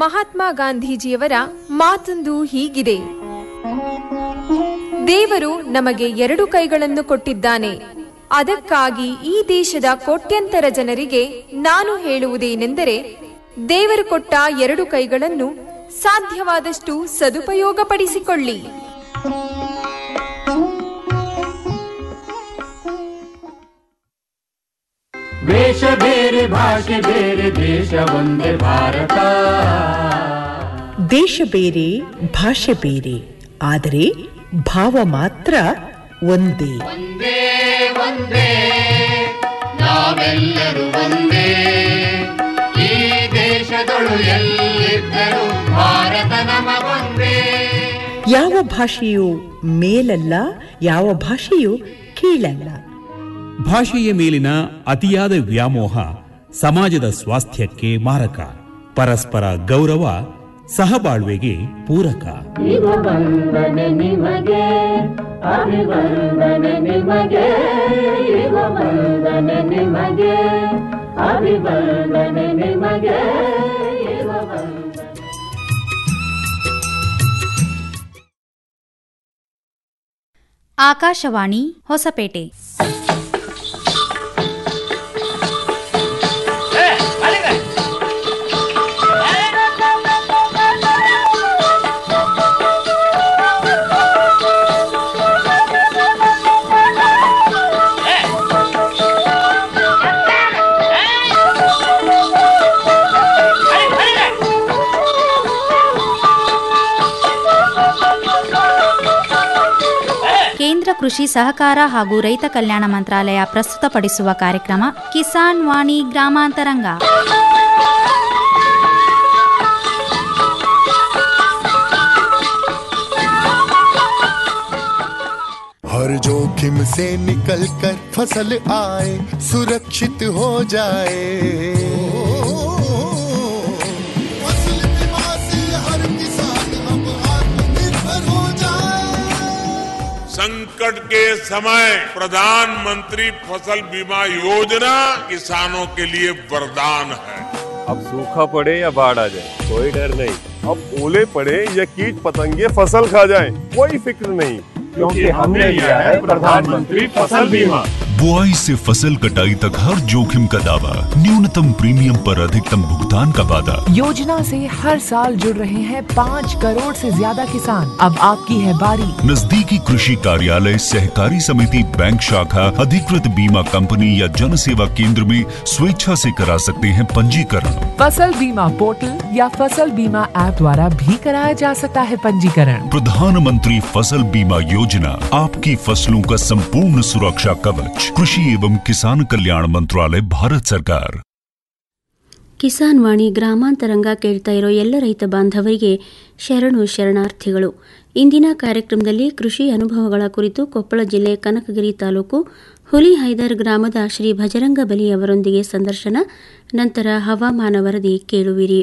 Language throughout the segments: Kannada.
ಮಹಾತ್ಮ ಗಾಂಧೀಜಿಯವರ ಮಾತೊಂದು ಹೀಗಿದೆ ದೇವರು ನಮಗೆ ಎರಡು ಕೈಗಳನ್ನು ಕೊಟ್ಟಿದ್ದಾನೆ ಅದಕ್ಕಾಗಿ ಈ ದೇಶದ ಕೋಟ್ಯಂತರ ಜನರಿಗೆ ನಾನು ಹೇಳುವುದೇನೆಂದರೆ ದೇವರು ಕೊಟ್ಟ ಎರಡು ಕೈಗಳನ್ನು ಸಾಧ್ಯವಾದಷ್ಟು ಸದುಪಯೋಗಪಡಿಸಿಕೊಳ್ಳಿ ವೇಷ ಬೇರೆ ಭಾಷೆ ಬೇರೆ ದೇಶ ಒಂದೇ ಭಾರತ ದೇಶ ಬೇರೆ ಭಾಷೆ ಬೇರೆ ಆದರೆ ಭಾವ ಮಾತ್ರ ಒಂದೇ ಒಂದೇ ಒಂದೇ ನಾವೆಲ್ಲರೂ ಒಂದೇ ಈ ದೇಶದೊಳು ಎಲ್ಲಿದ್ದರೂ ಭಾರತ ನಮಗೊಂದೇ ಯಾವ ಭಾಷೆಯು ಮೇಲಲ್ಲ ಯಾವ ಭಾಷೆಯು ಕೀಳಲ್ಲ ಭಾಷೆಯ ಮೇಲಿನ ಅತಿಯಾದ ವ್ಯಾಮೋಹ ಸಮಾಜದ ಸ್ವಾಸ್ಥ್ಯಕ್ಕೆ ಮಾರಕ ಪರಸ್ಪರ ಗೌರವ ಸಹಬಾಳ್ವೆಗೆ ಪೂರಕ ಇವ ವಂದನೆ ನಿಮಗೆ ಅಭಿವಂದನೆ ನಿಮಗೆ ಇವ ವಂದನೆ ನಿಮಗೆ ಅಭಿವಂದನೆ ನಿಮಗೆ ಇವ ವಂದನೆ ಆಕಾಶವಾಣಿ ಹೊಸಪೇಟೆ ಕೇಂದ್ರ ಕೃಷಿ ಸಹಕಾರ ಹಾಗೂ ರೈತ ಕಲ್ಯಾಣ ಮಂತ್ರಾಲಯ ಪ್ರಸ್ತುತಪಡಿಸುವ ಕಾರ್ಯಕ್ರಮ ಕಿಸಾನ್ ವಾಣಿ ಗ್ರಾಮಾಂತರಂಗ हर जोखिम से निकल कर फसल आए सुरक्षित हो जाए फसल बीमा से हर किसान अब आत्मनिर्भर हो जाए संकट के समय प्रधानमंत्री फसल बीमा योजना किसानों के लिए वरदान है अब सूखा पड़े या बाढ़ आ जाए कोई डर नहीं अब ओले पड़े या कीट पतंगे फसल खा जाए कोई फिक्र नहीं क्योंकि हमने लिया है प्रधानमंत्री फसल बीमा बुआई से फसल कटाई तक हर जोखिम का दावा न्यूनतम प्रीमियम पर अधिकतम भुगतान का वादा योजना से हर साल जुड़ रहे हैं पाँच करोड़ से ज्यादा किसान अब आपकी है बारी नजदीकी कृषि कार्यालय सहकारी समिति बैंक शाखा अधिकृत बीमा कंपनी या जन सेवा केंद्र में स्वेच्छा से करा सकते हैं पंजीकरण फसल बीमा पोर्टल या फसल बीमा ऐप द्वारा भी कराया जा सकता है पंजीकरण प्रधानमंत्री फसल बीमा योजना आपकी फसलों का संपूर्ण सुरक्षा कवच कृषि एवं किसान कल्याण मंत्रालय भारत सरकार ಕಿಸಾನ್ ವಾಣಿ ಗ್ರಾಮಾಂತರಂಗ ಕೇಳ್ತಾ ಇರೋ ಎಲ್ಲ ರೈತ ಬಾಂಧವರಿಗೆ ಶರಣು ಶರಣಾರ್ಥಿಗಳು ಇಂದಿನ ಕಾರ್ಯಕ್ರಮದಲ್ಲಿ ಕೃಷಿ ಅನುಭವಗಳ ಕುರಿತು ಕೊಪ್ಪಳ ಜಿಲ್ಲೆ ಕನಕಗಿರಿ ತಾಲೂಕು ಹುಲಿ ಹೈದರ್ ಗ್ರಾಮದ ಶ್ರೀ ಭಜರಂಗ ಬಲಿ ಅವರೊಂದಿಗೆ ಸಂದರ್ಶನ ನಂತರ ಹವಾಮಾನ ವರದಿ ಕೇಳುವಿರಿ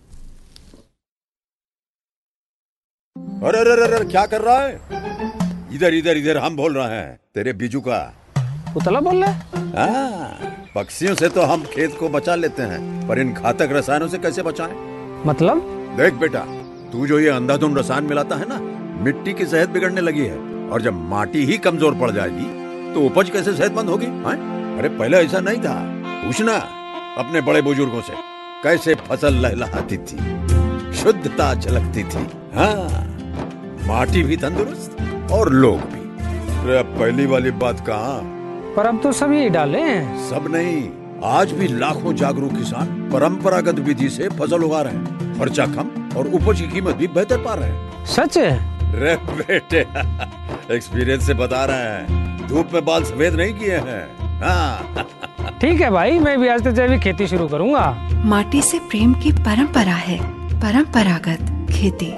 अरे अरे अरे अरे, क्या कर रहा है इधर इधर इधर हम बोल रहे हैं तेरे बीजू का पुतला बोल रहा है हाँ, पक्षियों से तो हम खेत को बचा लेते हैं पर इन घातक रसायनों से कैसे बचाएं? मतलब देख बेटा तू जो ये अंधाधुंध रसायन मिलाता है ना मिट्टी की सेहत बिगड़ने लगी है और जब माटी ही कमजोर पड़ जाएगी तो उपज कैसे सेहतमंद होगी हाँ? अरे पहले ऐसा नहीं था पूछना अपने बड़े बुजुर्गों से कैसे फसल लहलहाती थी शुद्धता झलकती थी हाँ माटी भी तंदुरुस्त और लोग भी अरे अब पहली वाली बात कहाँ पर अब तो सब यही डाले हैं सब नहीं आज भी लाखों जागरूक किसान परंपरागत विधि से फसल उगा रहे हैं खर्चा कम और उपज की कीमत भी बेहतर पा रहे हैं सच है रे बेटे एक्सपीरियंस से बता रहे हैं धूप में बाल सफेद नहीं किए हैं हाँ ठीक है भाई मैं भी आज से जैविक खेती शुरू करूंगा माटी से प्रेम की परंपरा है परंपरागत खेती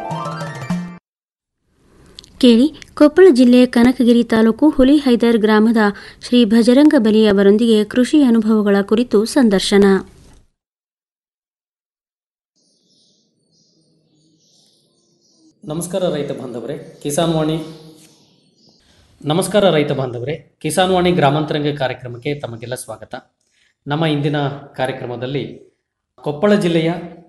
ಕೇಳಿ ಕೊಪ್ಪಳ ಜಿಲ್ಲೆ ಕನಕಗಿರಿ ತಾಲೂಕು ಹುಲಿ ಹೈದರ್ ಗ್ರಾಮದ ಶ್ರೀ ಭಜರಂಗ ಬಲಿ ಅವರೊಂದಿಗೆ ಕೃಷಿ ಅನುಭವಗಳ ಕುರಿತು ಸಂದರ್ಶನ ನಮಸ್ಕಾರ ರೈತ ಬಾಂಧವರೇ ಕಿಸಾನ್ ವಾಣಿ ನಮಸ್ಕಾರ ರೈತ ಬಾಂಧವರೇ ಕಿಸಾನ್ ವಾಣಿ ಗ್ರಾಮಾಂತರಂಗ ಕಾರ್ಯಕ್ರಮಕ್ಕೆ ತಮಗೆಲ್ಲ ಸ್ವಾಗತ ನಮ್ಮ ಇಂದಿನ ಕಾರ್ಯಕ್ರಮದಲ್ಲಿ ಕೊಪ್ಪಳ ಜಿಲ್ಲೆಯ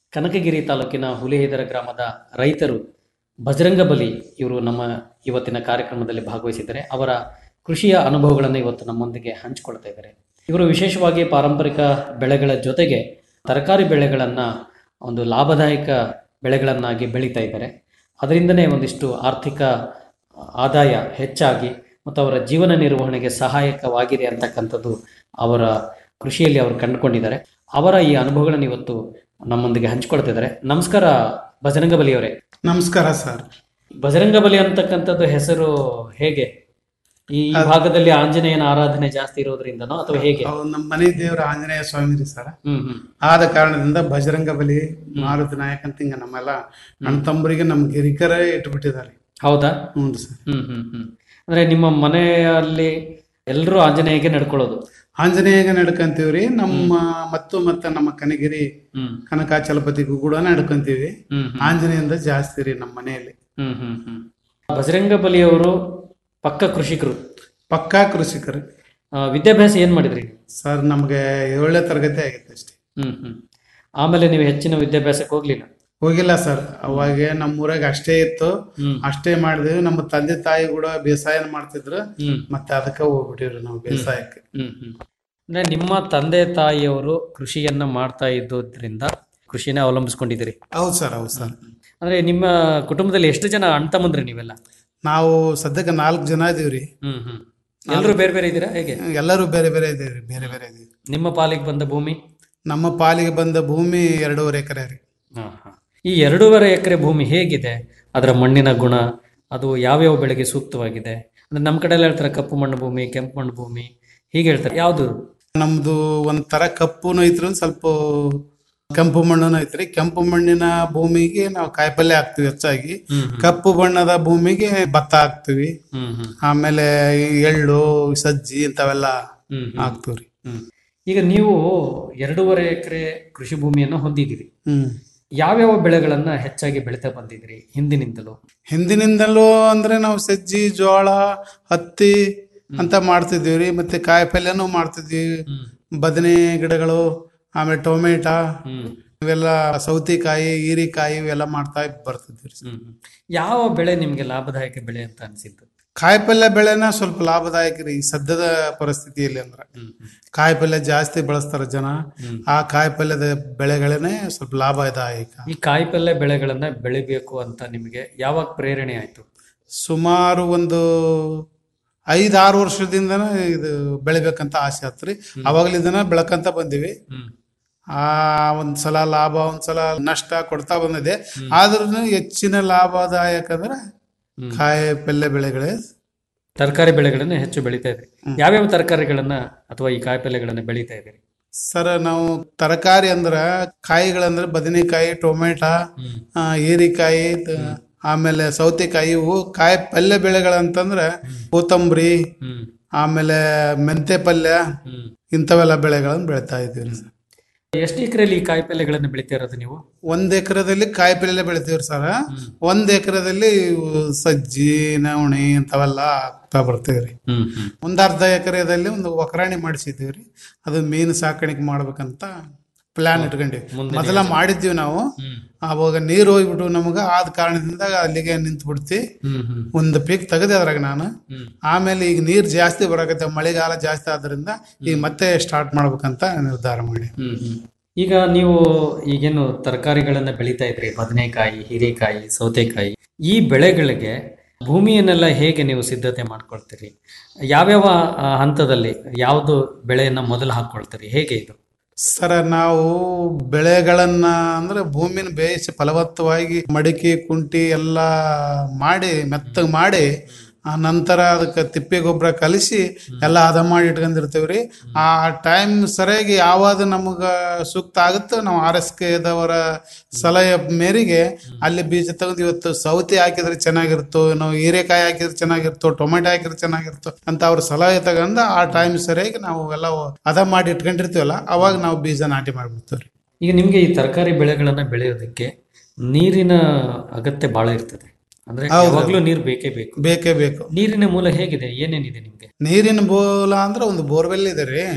ಕನಕಗಿರಿ ತಾಲೂಕಿನ ಹುಲಿಹೆದರ ಗ್ರಾಮದ ರೈತರು ಬಜರಂಗ ಬಲಿ ಇವರು ನಮ್ಮ ಇವತ್ತಿನ ಕಾರ್ಯಕ್ರಮದಲ್ಲಿ ಭಾಗವಹಿಸಿದ್ದಾರೆ ಅವರ ಕೃಷಿಯ ಅನುಭವಗಳನ್ನು ಇವತ್ತು ನಮ್ಮೊಂದಿಗೆ ಹಂಚಿಕೊಳ್ತಾ ಇದ್ದಾರೆ ಇವರು ವಿಶೇಷವಾಗಿ ಪಾರಂಪರಿಕ ಬೆಳೆಗಳ ಜೊತೆಗೆ ತರಕಾರಿ ಬೆಳೆಗಳನ್ನು ಒಂದು ಲಾಭದಾಯಕ ಬೆಳೆಗಳನ್ನಾಗಿ ಬೆಳೀತಾ ಇದ್ದಾರೆ ಅದರಿಂದನೇ ಒಂದಿಷ್ಟು ಆರ್ಥಿಕ ಆದಾಯ ಹೆಚ್ಚಾಗಿ ಮತ್ತು ಅವರ ಜೀವನ ನಿರ್ವಹಣೆಗೆ ಸಹಾಯಕವಾಗಿದೆ ಅಂತಕ್ಕಂಥದ್ದು ಅವರ ಕೃಷಿಯಲ್ಲಿ ಅವರು ಕಂಡುಕೊಂಡಿದ್ದಾರೆ ಅವರ ಈ ಅನುಭವಗಳನ್ನು ಇವತ್ತು ನಮ್ಮೊಂದಿಗೆ ಹಂಚಿಕೊಳ್ತಾ ಇದ್ದಾರೆ ನಮಸ್ಕಾರ ಬಜರಂಗ ಬಲಿಯವರೇ ನಮಸ್ಕಾರ ಸರ್ ಬಜರಂಗ ಬಲಿ ಅಂತಕ್ಕಂಥದ್ದು ಹೆಸರು ಹೇಗೆ ಈ ಈ ಭಾಗದಲ್ಲಿ ಆಂಜನೇಯನ ಆರಾಧನೆ ಜಾಸ್ತಿ ಇರೋದ್ರಿಂದನೋ ಅಥವಾ ಹೇಗೆ ಅವ್ರು ನಮ್ಮ ಮನೆ ದೇವರ ಆಂಜನೇಯ ಸ್ವಾಮಿ ರೀ ಸರ್ ಹ್ಮ್ ಹ್ಮ್ ಆದ ಕಾರಣದಿಂದ ಬಜರಂಗ ಬಲಿ ಮಾರುತಿ ನಾಯಕ್ ಅಂತ ಹಿಂಗ ನಮ್ಮೆಲ್ಲ ಅಣ್ಣ ತಮ್ಮರಿಗೆ ನಮ್ ಗಿರಿಕರ ಇಟ್ಬಿಟ್ಟಿದ್ದಾರೆ ಹೌದಾ ಹ್ಞೂ ಸರ್ ಹ್ಮ್ ಹ್ಮ್ ಹ್ಮ್ ಅಂದ್ರೆ ನಿಮ್ಮ ಮನೆಯಲ್ಲಿ ಎಲ್ಲರೂ ಆಂಜನೇಯಗೆ ನಡ್ಕೊಳ್ಳೋದು ಆಂಜನೇಯಗೆ ನಡ್ಕಂತೀವ್ರಿ ನಮ್ಮ ಮತ್ತು ಮತ್ತೆ ನಮ್ಮ ಕನಗಿರಿ ಹ್ಮ್ ಕನಕಾಚಲಪತಿಗೂ ಕೂಡ ನಡ್ಕಂತೀವಿ ಹ್ಮ್ ಹ್ಮ್. ಆಂಜನೇಯಿಂದ ಜಾಸ್ತಿ ರೀ ನಮ್ಮ ಮನೆಯಲ್ಲಿ ಹ್ಮ್ ಹ್ಮ್ ಹ್ಮ್ ಬಜರಂಗ ಬಲಿಯವರು ಪಕ್ಕ ಕೃಷಿಕರು ಪಕ್ಕಾ ಕೃಷಿಕರು ಆ, ವಿದ್ಯಾಭ್ಯಾಸ ಏನ್ ಮಾಡಿದ್ರಿ ಸರ್ ನಮ್ಗೆ ಏಳನೇ ತರಗತಿ ಆಗಿತ್ತು ಅಷ್ಟೇ ಹ್ಮ್ ಹ್ಮ್ ಆಮೇಲೆ ನೀವು ಹೆಚ್ಚಿನ ವಿದ್ಯಾಭ್ಯಾಸಕ್ಕೆ ಹೋಗ್ಲಿಲ್ಲ ಹೋಗಿಲ್ಲ ಸರ್ ಅವಾಗ ನಮ್ಮ ಊರಾಗ ಅಷ್ಟೇ ಇತ್ತು ಹ್ಮ್. ಅಷ್ಟೇ ಮಾಡಿದ್ವಿ ನಮ್ಮ ತಂದೆ ತಾಯಿ ಕೂಡ ಬೇಸಾಯ ಮಾಡ್ತಿದ್ರು ಹ್ಮ್. ಮತ್ತೆ ಅದಕ್ಕೆ ಹೋಗ್ಬಿಟ್ಟಿವ್ರಿ ನಾವು ಬೇಸಾಯಕ್ಕೆ ಹ್ಮ್ ಹ್ಮ್ ಅಂದ್ರೆ ನಿಮ್ಮ ತಂದೆ ತಾಯಿಯವರು ಕೃಷಿಯನ್ನ ಮಾಡ್ತಾ ಇದ್ದೋದ್ರಿಂದ ಕೃಷಿನೇ ಅವಲಂಬಿಸ್ಕೊಂಡಿದ್ದೀರಿ ಹೌದು ಸರ್ ಹೌದು ಸರ್ ಅಂದ್ರೆ ನಿಮ್ಮ ಕುಟುಂಬದಲ್ಲಿ ಎಷ್ಟು ಜನ ಅಣ್ಣ ತಮ್ಮಂದ್ರಿ ನೀವೆಲ್ಲ ನಾವು ಸದ್ಯಕ್ಕೆ ನಾಲ್ಕು ಜನ ಇದೀವ್ರಿ ಹ್ಮ್ ಹ್ಮ್ ಎಲ್ಲರೂ ಬೇರೆ ಬೇರೆ ಇದ್ದೀರಾ ಹೇಗೆ ಎಲ್ಲರೂ ಬೇರೆ ಬೇರೆ ಇದೀವ್ರಿ ಬೇರೆ ಬೇರೆ ಇದೀವಿ ನಿಮ್ಮ ಪಾಲಿಗೆ ಬಂದ ಭೂಮಿ ನಮ್ಮ ಪಾಲಿಗೆ ಬಂದ ಭೂಮಿ ಎರಡೂವರೆ ಎಕರೆ ರೀ ಹಾ, ಹಾ. ಈ ಎರಡೂವರೆ ಎಕರೆ ಭೂಮಿ ಹೇಗಿದೆ ಅದರ ಮಣ್ಣಿನ ಗುಣ ಅದು ಯಾವ್ಯಾವ ಬೆಳೆಗೆ ಸೂಕ್ತವಾಗಿದೆ ಅಂದ್ರೆ ನಮ್ಮ ಕಡೆ ಎಲ್ಲ ಹೇಳ್ತಾರೆ ಕಪ್ಪು ಮಣ್ಣು ಭೂಮಿ ಕೆಂಪು ಮಣ್ಣು ಭೂಮಿ ಹೀಗೆ ಹೇಳ್ತಾರೆ ಯಾವುದು ನಮ್ದು ಒಂದ್ ತರ ಕಪ್ಪುನು ಐತ್ರಿ ಒಂದ್ ಸ್ವಲ್ಪ ಕೆಂಪು ಮಣ್ಣುನು ಐತ್ರಿ ಕೆಂಪು ಮಣ್ಣಿನ ಭೂಮಿಗೆ ನಾವು ಕಾಯಿಪಲ್ಯ ಹಾಕ್ತಿವಿ ಹೆಚ್ಚಾಗಿ ಹ್ಮ್, ಹ್ಮ್. ಕಪ್ಪು ಬಣ್ಣದ ಭೂಮಿಗೆ ಭತ್ತ ಹಾಕ್ತಿವಿ ಹ್ಮ್ ಹ್ಮ್ ಆಮೇಲೆ ಈ ಎಳ್ಳು ಸಜ್ಜಿ ಇಂಥವೆಲ್ಲ ಹ್ಮ್ ಹ್ಮ್. ಹಾಕ್ತಿವ್ರಿ ಹ್ಮ್. ಈಗ ನೀವು ಎರಡೂವರೆ ಎಕರೆ ಕೃಷಿ ಭೂಮಿಯನ್ನು ಹೊಂದಿದ್ದೀರಿ ಹ್ಮ್ ಯಾವ್ಯಾವ ಬೆಳೆಗಳನ್ನ ಹೆಚ್ಚಾಗಿ ಬೆಳೀತಾ ಬಂದಿದ್ದೀರಿ ಹಿಂದಿನಿಂದಲೂ ಹಿಂದಿನಿಂದಲೂ ಅಂದ್ರೆ ನಾವು ಸಜ್ಜಿ ಜೋಳ ಹತ್ತಿ ಅಂತ ಮಾಡ್ತಿದ್ದೀವ್ರಿ ಮತ್ತೆ ಕಾಯಿ ಪಲ್ಯನೂ ಮಾಡ್ತಿದ್ವಿ ಬದನೆ ಗಿಡಗಳು ಆಮೇಲೆ ಟೊಮೆಟೊ ಇವೆಲ್ಲ ಸೌತಿಕಾಯಿ ಹೀರಿಕಾಯಿ ಇವೆಲ್ಲ ಮಾಡ್ತಾ ಬರ್ತಿದ್ವಿ ಹ್ಮ್ ಹ್ಮ್. ಯಾವ ಬೆಳೆ ನಿಮ್ಗೆ ಲಾಭದಾಯಕ ಬೆಳೆ ಅಂತ ಅನ್ಸಿದ್ದು ಕಾಯಿ ಪಲ್ಯ ಬೆಳೆನ ಸ್ವಲ್ಪ ಲಾಭದಾಯಕ ರೀ ಈ ಸದ್ಯದ ಪರಿಸ್ಥಿತಿಯಲ್ಲಿ ಅಂದ್ರೆ ಕಾಯಿ ಪಲ್ಯ ಜಾಸ್ತಿ ಬಳಸ್ತಾರ ಜನ ಆ ಕಾಯಿ ಪಲ್ಯದ ಬೆಳೆಗಳೇನೆ ಸ್ವಲ್ಪ ಲಾಭದಾಯಕ ಈ ಕಾಯಿಪಲ್ಯ ಬೆಳೆಗಳನ್ನ ಬೆಳಿಬೇಕು ಅಂತ ನಿಮಗೆ ಯಾವಾಗ ಪ್ರೇರಣೆ ಆಯ್ತು ಸುಮಾರು ಒಂದು ಐದಾರು ವರ್ಷದಿಂದನ ಇದು ಬೆಳಿಬೇಕಂತ ಆಸೆ ಆತ್ರಿ ಅವಾಗಲಿಂದನ ಬೆಳಕಂತ ಬಂದಿವಿ ಆ ಒಂದ್ಸಲ ಲಾಭ ಒಂದ್ಸಲ ನಷ್ಟ ಕೊಡ್ತಾ ಬಂದಿದೆ ಆದ್ರೂ ಹೆಚ್ಚಿನ ಲಾಭದಾಯಕ ಅಂದ್ರೆ ಕಾಯಿ ಪಲ್ಯ ಬೆಳೆಗಳೇ ತರಕಾರಿ ಬೆಳೆಗಳನ್ನ ಹೆಚ್ಚು ಬೆಳೀತಾ ಇದ್ರಿ ಯಾವ್ಯಾವ ತರಕಾರಿಗಳನ್ನ ಅಥವಾ ಈ ಕಾಯಿಪಲ್ಯಗಳನ್ನ ಬೆಳೀತಾ ಇದ್ದೀರಿ ಸರ್ ನಾವು ತರಕಾರಿ ಅಂದ್ರ ಕಾಯಿಗಳಂದ್ರ ಬದನೆಕಾಯಿ ಟೊಮೆಟೊ ಆ, ಹೀರಿಕಾಯಿ ತ- ಆಮೇಲೆ ಸೌತೆಕಾಯಿ ಇವು ಕಾಯಿ ಪಲ್ಯ ಬೆಳೆಗಳಂತಂದ್ರ ಕೊತ್ತಂಬರಿ ಆಮೇಲೆ ಮೆಂತೆ ಪಲ್ಯ ಇಂಥವೆಲ್ಲ ಬೆಳೆಗಳನ್ನ ಬೆಳಿತಾ ಇದೀವಿ ಸರ್ ಎಷ್ಟು ಎಕರೆಯಲ್ಲಿ ಈ ಕಾಯಿಪಲ್ಯಗಳನ್ನ ಬೆಳೀತಾ ಇರೋದು ನೀವು ಒಂದ್ ಎಕರೆದಲ್ಲಿ ಕಾಯಿ ಪಲ್ಯ ಬೆಳಿತೀವ್ರಿ ಸರ್ ಒಂದ್ ಎಕರೆದಲ್ಲಿ ಇವು ಸಜ್ಜಿ ನವಣಿ ಇಂಥವೆಲ್ಲ ಹಾಕ್ತಾ ಬರ್ತೀವ್ರಿ ಒಂದ್ ಅರ್ಧ ಎಕರೆದಲ್ಲಿ ಒಂದು ಒಕರಾಣಿ ಮಾಡಿಸಿದ್ದೀವ್ರಿ ಅದು ಮೀನು ಸಾಕಾಣಿಕೆ ಮಾಡ್ಬೇಕಂತ ಪ್ಲಾನ್ ಇಟ್ಕೊಂಡಿವಿ ಮೊದಲ ಮಾಡಿದ್ವಿ ನಾವು ಅವಾಗ ನೀರು ಹೋಗ್ಬಿಟ್ಟು ನಮಗ ಆದ ಕಾರಣದಿಂದ ಅಲ್ಲಿಗೆ ನಿಂತು ಬಿಡ್ತಿ ಒಂದು ಪೀಕ್ ತೆಗೆದೆ ಅದ್ರಾಗ ನಾನು ಆಮೇಲೆ ಈಗ ನೀರ್ ಜಾಸ್ತಿ ಬರಕತ್ತೆ ಮಳೆಗಾಲ ಜಾಸ್ತಿ ಆದ್ರಿಂದ ಈಗ ಮತ್ತೆ ಸ್ಟಾರ್ಟ್ ಮಾಡ್ಬೇಕಂತ ನಿರ್ಧಾರ ಮಾಡಿ ಈಗ ನೀವು ಈಗೇನು ತರಕಾರಿಗಳನ್ನ ಬೆಳೀತಾ ಇದ್ರಿ ಬದನೆಕಾಯಿ ಹೀರೆಕಾಯಿ ಸೌತೆಕಾಯಿ ಈ ಬೆಳೆಗಳಿಗೆ ಭೂಮಿಯನ್ನೆಲ್ಲ ಹೇಗೆ ನೀವು ಸಿದ್ಧತೆ ಮಾಡ್ಕೊಳ್ತೀರಿ ಯಾವ್ಯಾವ ಆ, ಹಂತದಲ್ಲಿ ಯಾವುದು ಬೆಳೆಯನ್ನ ಮೊದಲು ಹಾಕೊಳ್ತೀರಿ ಹೇಗೆ ಇದು ಸರ ನಾವು ಬೆಳೆಗಳನ್ನ ಅಂದ್ರೆ ಭೂಮಿನ ಬೇಯಿಸಿ ಫಲವತ್ತವಾಗಿ ಮಡಿಕೆ ಕುಂಟಿ ಎಲ್ಲ ಮಾಡಿ ಮೆತ್ತಗೆ ಮಾಡಿ ಆ ನಂತರ ಅದಕ್ಕೆ ತಿಪ್ಪೆ ಗೊಬ್ಬರ ಕಲಿಸಿ ಎಲ್ಲ ಹದ ಮಾಡಿ ಇಟ್ಕೊಂಡಿರ್ತೀವ್ರಿ ಆ ಟೈಮ್ ಸರಿಯಾಗಿ ಯಾವಾಗ ನಮಗ ಸೂಕ್ತ ಆಗುತ್ತೋ ನಾವು ಆರ್ ಎಸ್ ಕೆದವರ ಸಲಹೆ ಮೇರೆಗೆ ಅಲ್ಲಿ ಬೀಜ ತೆಗೆದು ಇವತ್ತು ಸೌತೆ ಹಾಕಿದ್ರೆ ಚೆನ್ನಾಗಿರುತ್ತೋ ನಾವು ಹೀರೆಕಾಯಿ ಹಾಕಿದ್ರೆ ಚೆನ್ನಾಗಿರುತ್ತೋ ಟೊಮೆಟೊ ಹಾಕಿದ್ರೆ ಚೆನ್ನಾಗಿರುತ್ತೋ ಅಂತ ಅವ್ರ ಸಲಹೆ ತಗೊಂಡು ಆ ಟೈಮ್ ಸರಿಯಾಗಿ ನಾವು ಎಲ್ಲ ಹದ ಮಾಡಿ ಇಟ್ಕೊಂಡಿರ್ತೀವಲ್ಲ ಅವಾಗ ನಾವು ಬೀಜ ನಾಟಿ ಮಾಡ್ಬಿಡ್ತೀವ್ರಿ ಈಗ ನಿಮ್ಗೆ ಈ ತರಕಾರಿ ಬೆಳೆಗಳನ್ನ ಬೆಳೆಯೋದಕ್ಕೆ ನೀರಿನ ಅಗತ್ಯ ಬಹಳ ಇರ್ತದೆ ಅಂದ್ರೆ ಹೌದು. ಯಾವಾಗ್ಲೂ ನೀರು ಬೇಕೇ ಬೇಕು ಬೇಕೇ ಬೇಕು ನೀರಿನ ಮೂಲ ಹೇಗಿದೆ ಏನೇನಿದೆ ನಿಮ್ಗೆ ನೀರಿನ ಬೋಲ ಅಂದ್ರೆ ಒಂದು ಬೋರ್ವೆಲ್ ಇದೆ ರೀ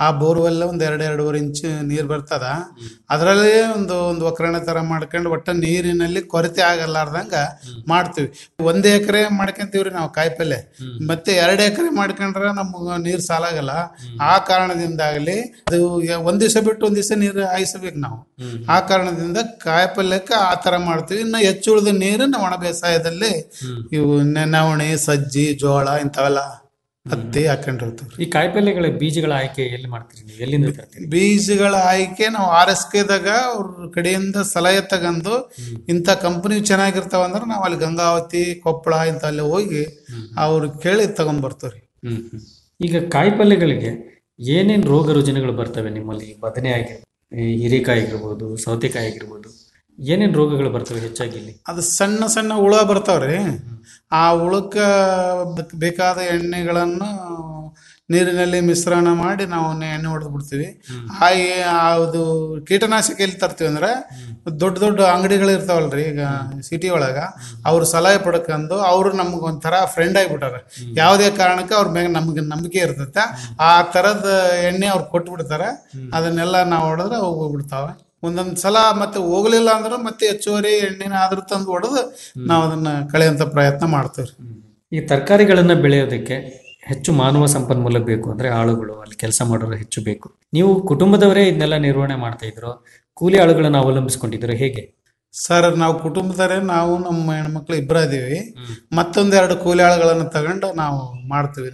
ಆ ಬೋರ್ವೆಲ್ ಒಂದ್ ಎರಡು ಎರಡೂವರೆ ಇಂಚ್ ನೀರ್ ಬರ್ತದ ಅದರಲ್ಲೇ ಒಂದು ಒಂದು ಒಕ್ಕರಣೆ ತರ ಮಾಡ್ಕೊಂಡು ಒಟ್ಟ ನೀರಿನಲ್ಲಿ ಕೊರತೆ ಆಗಲಾರ್ದಂಗ ಮಾಡ್ತೀವಿ ಒಂದ್ ಎಕರೆ ಮಾಡ್ಕೊಂತೀವ್ರಿ ನಾವು ಕಾಯಿಪಲ್ಲೆ ಮತ್ತೆ ಎರಡು ಎಕರೆ ಮಾಡ್ಕೊಂಡ್ರೆ ನಮ್ಗೆ ನೀರ್ ಸಾಲಾಗಲ್ಲ ಆ ಕಾರಣದಿಂದಾಗಲಿ ಅದು ಯ- ಒಂದ್ ದಿವಸ ಬಿಟ್ಟು ಒಂದ್ ದಿವಸ ನೀರು ಹಾಯಿಸಬೇಕು ನಾವು ಆ ಕಾರಣದಿಂದ ಕಾಯಿಪಲ್ಯಕ್ಕೆ ಆ ತರ ಮಾಡ್ತೀವಿ ಇನ್ನು ಹೆಚ್ಚು ಉಳಿದ ನೀರು ನಾವು ಒಣ ಬೇಸಾಯದಲ್ಲಿ ಇವು ನೆ- ನವಣೆ ಸಜ್ಜಿ ಜೋಳ ಇಂಥವೆಲ್ಲ ಹತ್ತಿ ಹಾಕೊಂಡಿರ್ತೀವಿ ಈ ಕಾಯಿಪಲ್ಯಗಳ ಬೀಜಗಳ ಆಯ್ಕೆ ಎಲ್ಲಿ ಮಾಡ್ತೀರಿ ನೀವು ಎಲ್ಲಿಂದ ತರ್ತೀರಿ ಬೀಜಗಳ ಆಯ್ಕೆ ನಾವು ಆರ್ ಎಸ್ ಕೆದಾಗ ಅವ್ರ ಕಡೆಯಿಂದ ಸಲಹೆ ತಗೊಂಡು ಇಂಥ ಕಂಪನಿ ಚೆನ್ನಾಗಿರ್ತಾವ ಅಂದ್ರೆ ನಾವು ಅಲ್ಲಿ ಗಂಗಾವತಿ ಕೊಪ್ಪಳ ಇಂಥಲ್ಲಿ ಹೋಗಿ ಅವ್ರು ಕೇಳಿ ತಗೊಂಡ್ ಬರ್ತೀವ್ರಿ ಹ್ಮ್ ಹ್ಮ್. ಈಗ ಕಾಯಿಪಲ್ಯಗಳಿಗೆ ಏನೇನ್ ರೋಗ ರುಜಿನಗಳು ಬರ್ತವೆ ನಿಮ್ಮಲ್ಲಿ ಬದನೆ ಆಗಿರ್ಬೋದು ಈ ಹೀರೆಕಾಯಿ ಆಗಿರ್ಬೋದು ಸೌತೆಕಾಯಿ ಆಗಿರ್ಬೋದು ಏನೇನ್ ರೋಗಗಳು ಬರ್ತವೆ ಹೆಚ್ಚಾಗಿ ಇಲ್ಲಿ ಅದು ಸಣ್ಣ ಸಣ್ಣ ಹುಳ ಬರ್ತಾವ್ರಿ ಆ ಹುಳಕ್ಕ ಅದಕ್ಕೆ ಬೇಕಾದ ಎಣ್ಣೆಗಳನ್ನು ನೀರಿನಲ್ಲಿ ಮಿಶ್ರಣ ಮಾಡಿ ನಾವು ನೆ- ಎಣ್ಣೆ ಹೊಡೆದು ಬಿಡ್ತೀವಿ ಆ ಏ- ಆ ಅದು ಕೀಟನಾಶಕ ಎಲ್ಲಿ ತರ್ತೀವಿ ಅಂದ್ರೆ ದೊಡ್ಡ ದೊಡ್ಡ ಅಂಗಡಿಗಳು ಇರ್ತಾವಲ್ರಿ ಈಗ ಸಿಟಿ ಒಳಗ ಅವ್ರು ಸಲಹೆ ಪಡ್ಕೊಂಡು ಅವ್ರು ನಮ್ಗೆ ಒಂಥರ ಫ್ರೆಂಡ್ ಆಗಿಬಿಟ್ಟಾರ ಯಾವುದೇ ಕಾರಣಕ್ಕೆ ಅವ್ರ ಮ್ಯಾಗ ನಮ್ಗೆ ನಂಬಿಕೆ ಇರ್ತೈತೆ ಆ ಥರದ ಎಣ್ಣೆ ಅವ್ರು ಕೊಟ್ಬಿಡ್ತಾರೆ ಅದನ್ನೆಲ್ಲ ನಾವು ಹೊಡೆದ್ರೆ ಅವು ಹೋಗ್ಬಿಡ್ತಾವೆ ಒಂದೊಂದ್ ಸಲ ಮತ್ತೆ ಹೋಗ್ಲಿಲ್ಲ ಅಂದ್ರೆ ಮತ್ತೆ ಹೆಚ್ಚುವರಿ ಎಣ್ಣೆನ ಆದ್ರೂ ತಂದು ಹೊಡೆದು ನಾವು ಅದನ್ನ ಕಳೆಯಂತ ಪ್ರಯತ್ನ ಮಾಡ್ತೀವಿ ಈ ತರಕಾರಿಗಳನ್ನ ಬೆಳೆಯೋದಕ್ಕೆ ಹೆಚ್ಚು ಮಾನವ ಸಂಪನ್ಮೂಲ ಬೇಕು ಅಂದ್ರೆ ಆಳುಗಳು ಅಲ್ಲಿ ಕೆಲಸ ಮಾಡೋರು ಹೆಚ್ಚು ಬೇಕು ನೀವು ಕುಟುಂಬದವರೇ ಇದನ್ನೆಲ್ಲ ನಿರ್ವಹಣೆ ಮಾಡ್ತಾ ಇದ್ರು ಕೂಲಿ ಆಳುಗಳನ್ನ ಅವಲಂಬಿಸ್ಕೊಂಡಿದ್ರು ಹೇಗೆ ಸರ್ ನಾವು ಕುಟುಂಬದವರೇ ನಾವು ನಮ್ಮ ಹೆಣ್ಮಕ್ಳು ಇಬ್ಬರ ಇದೀವಿ ಮತ್ತೊಂದ್ ಎರಡು ಕೂಲಿ ಆಳುಗಳನ್ನು ತಗೊಂಡು ನಾವು ಮಾಡ್ತೀವಿ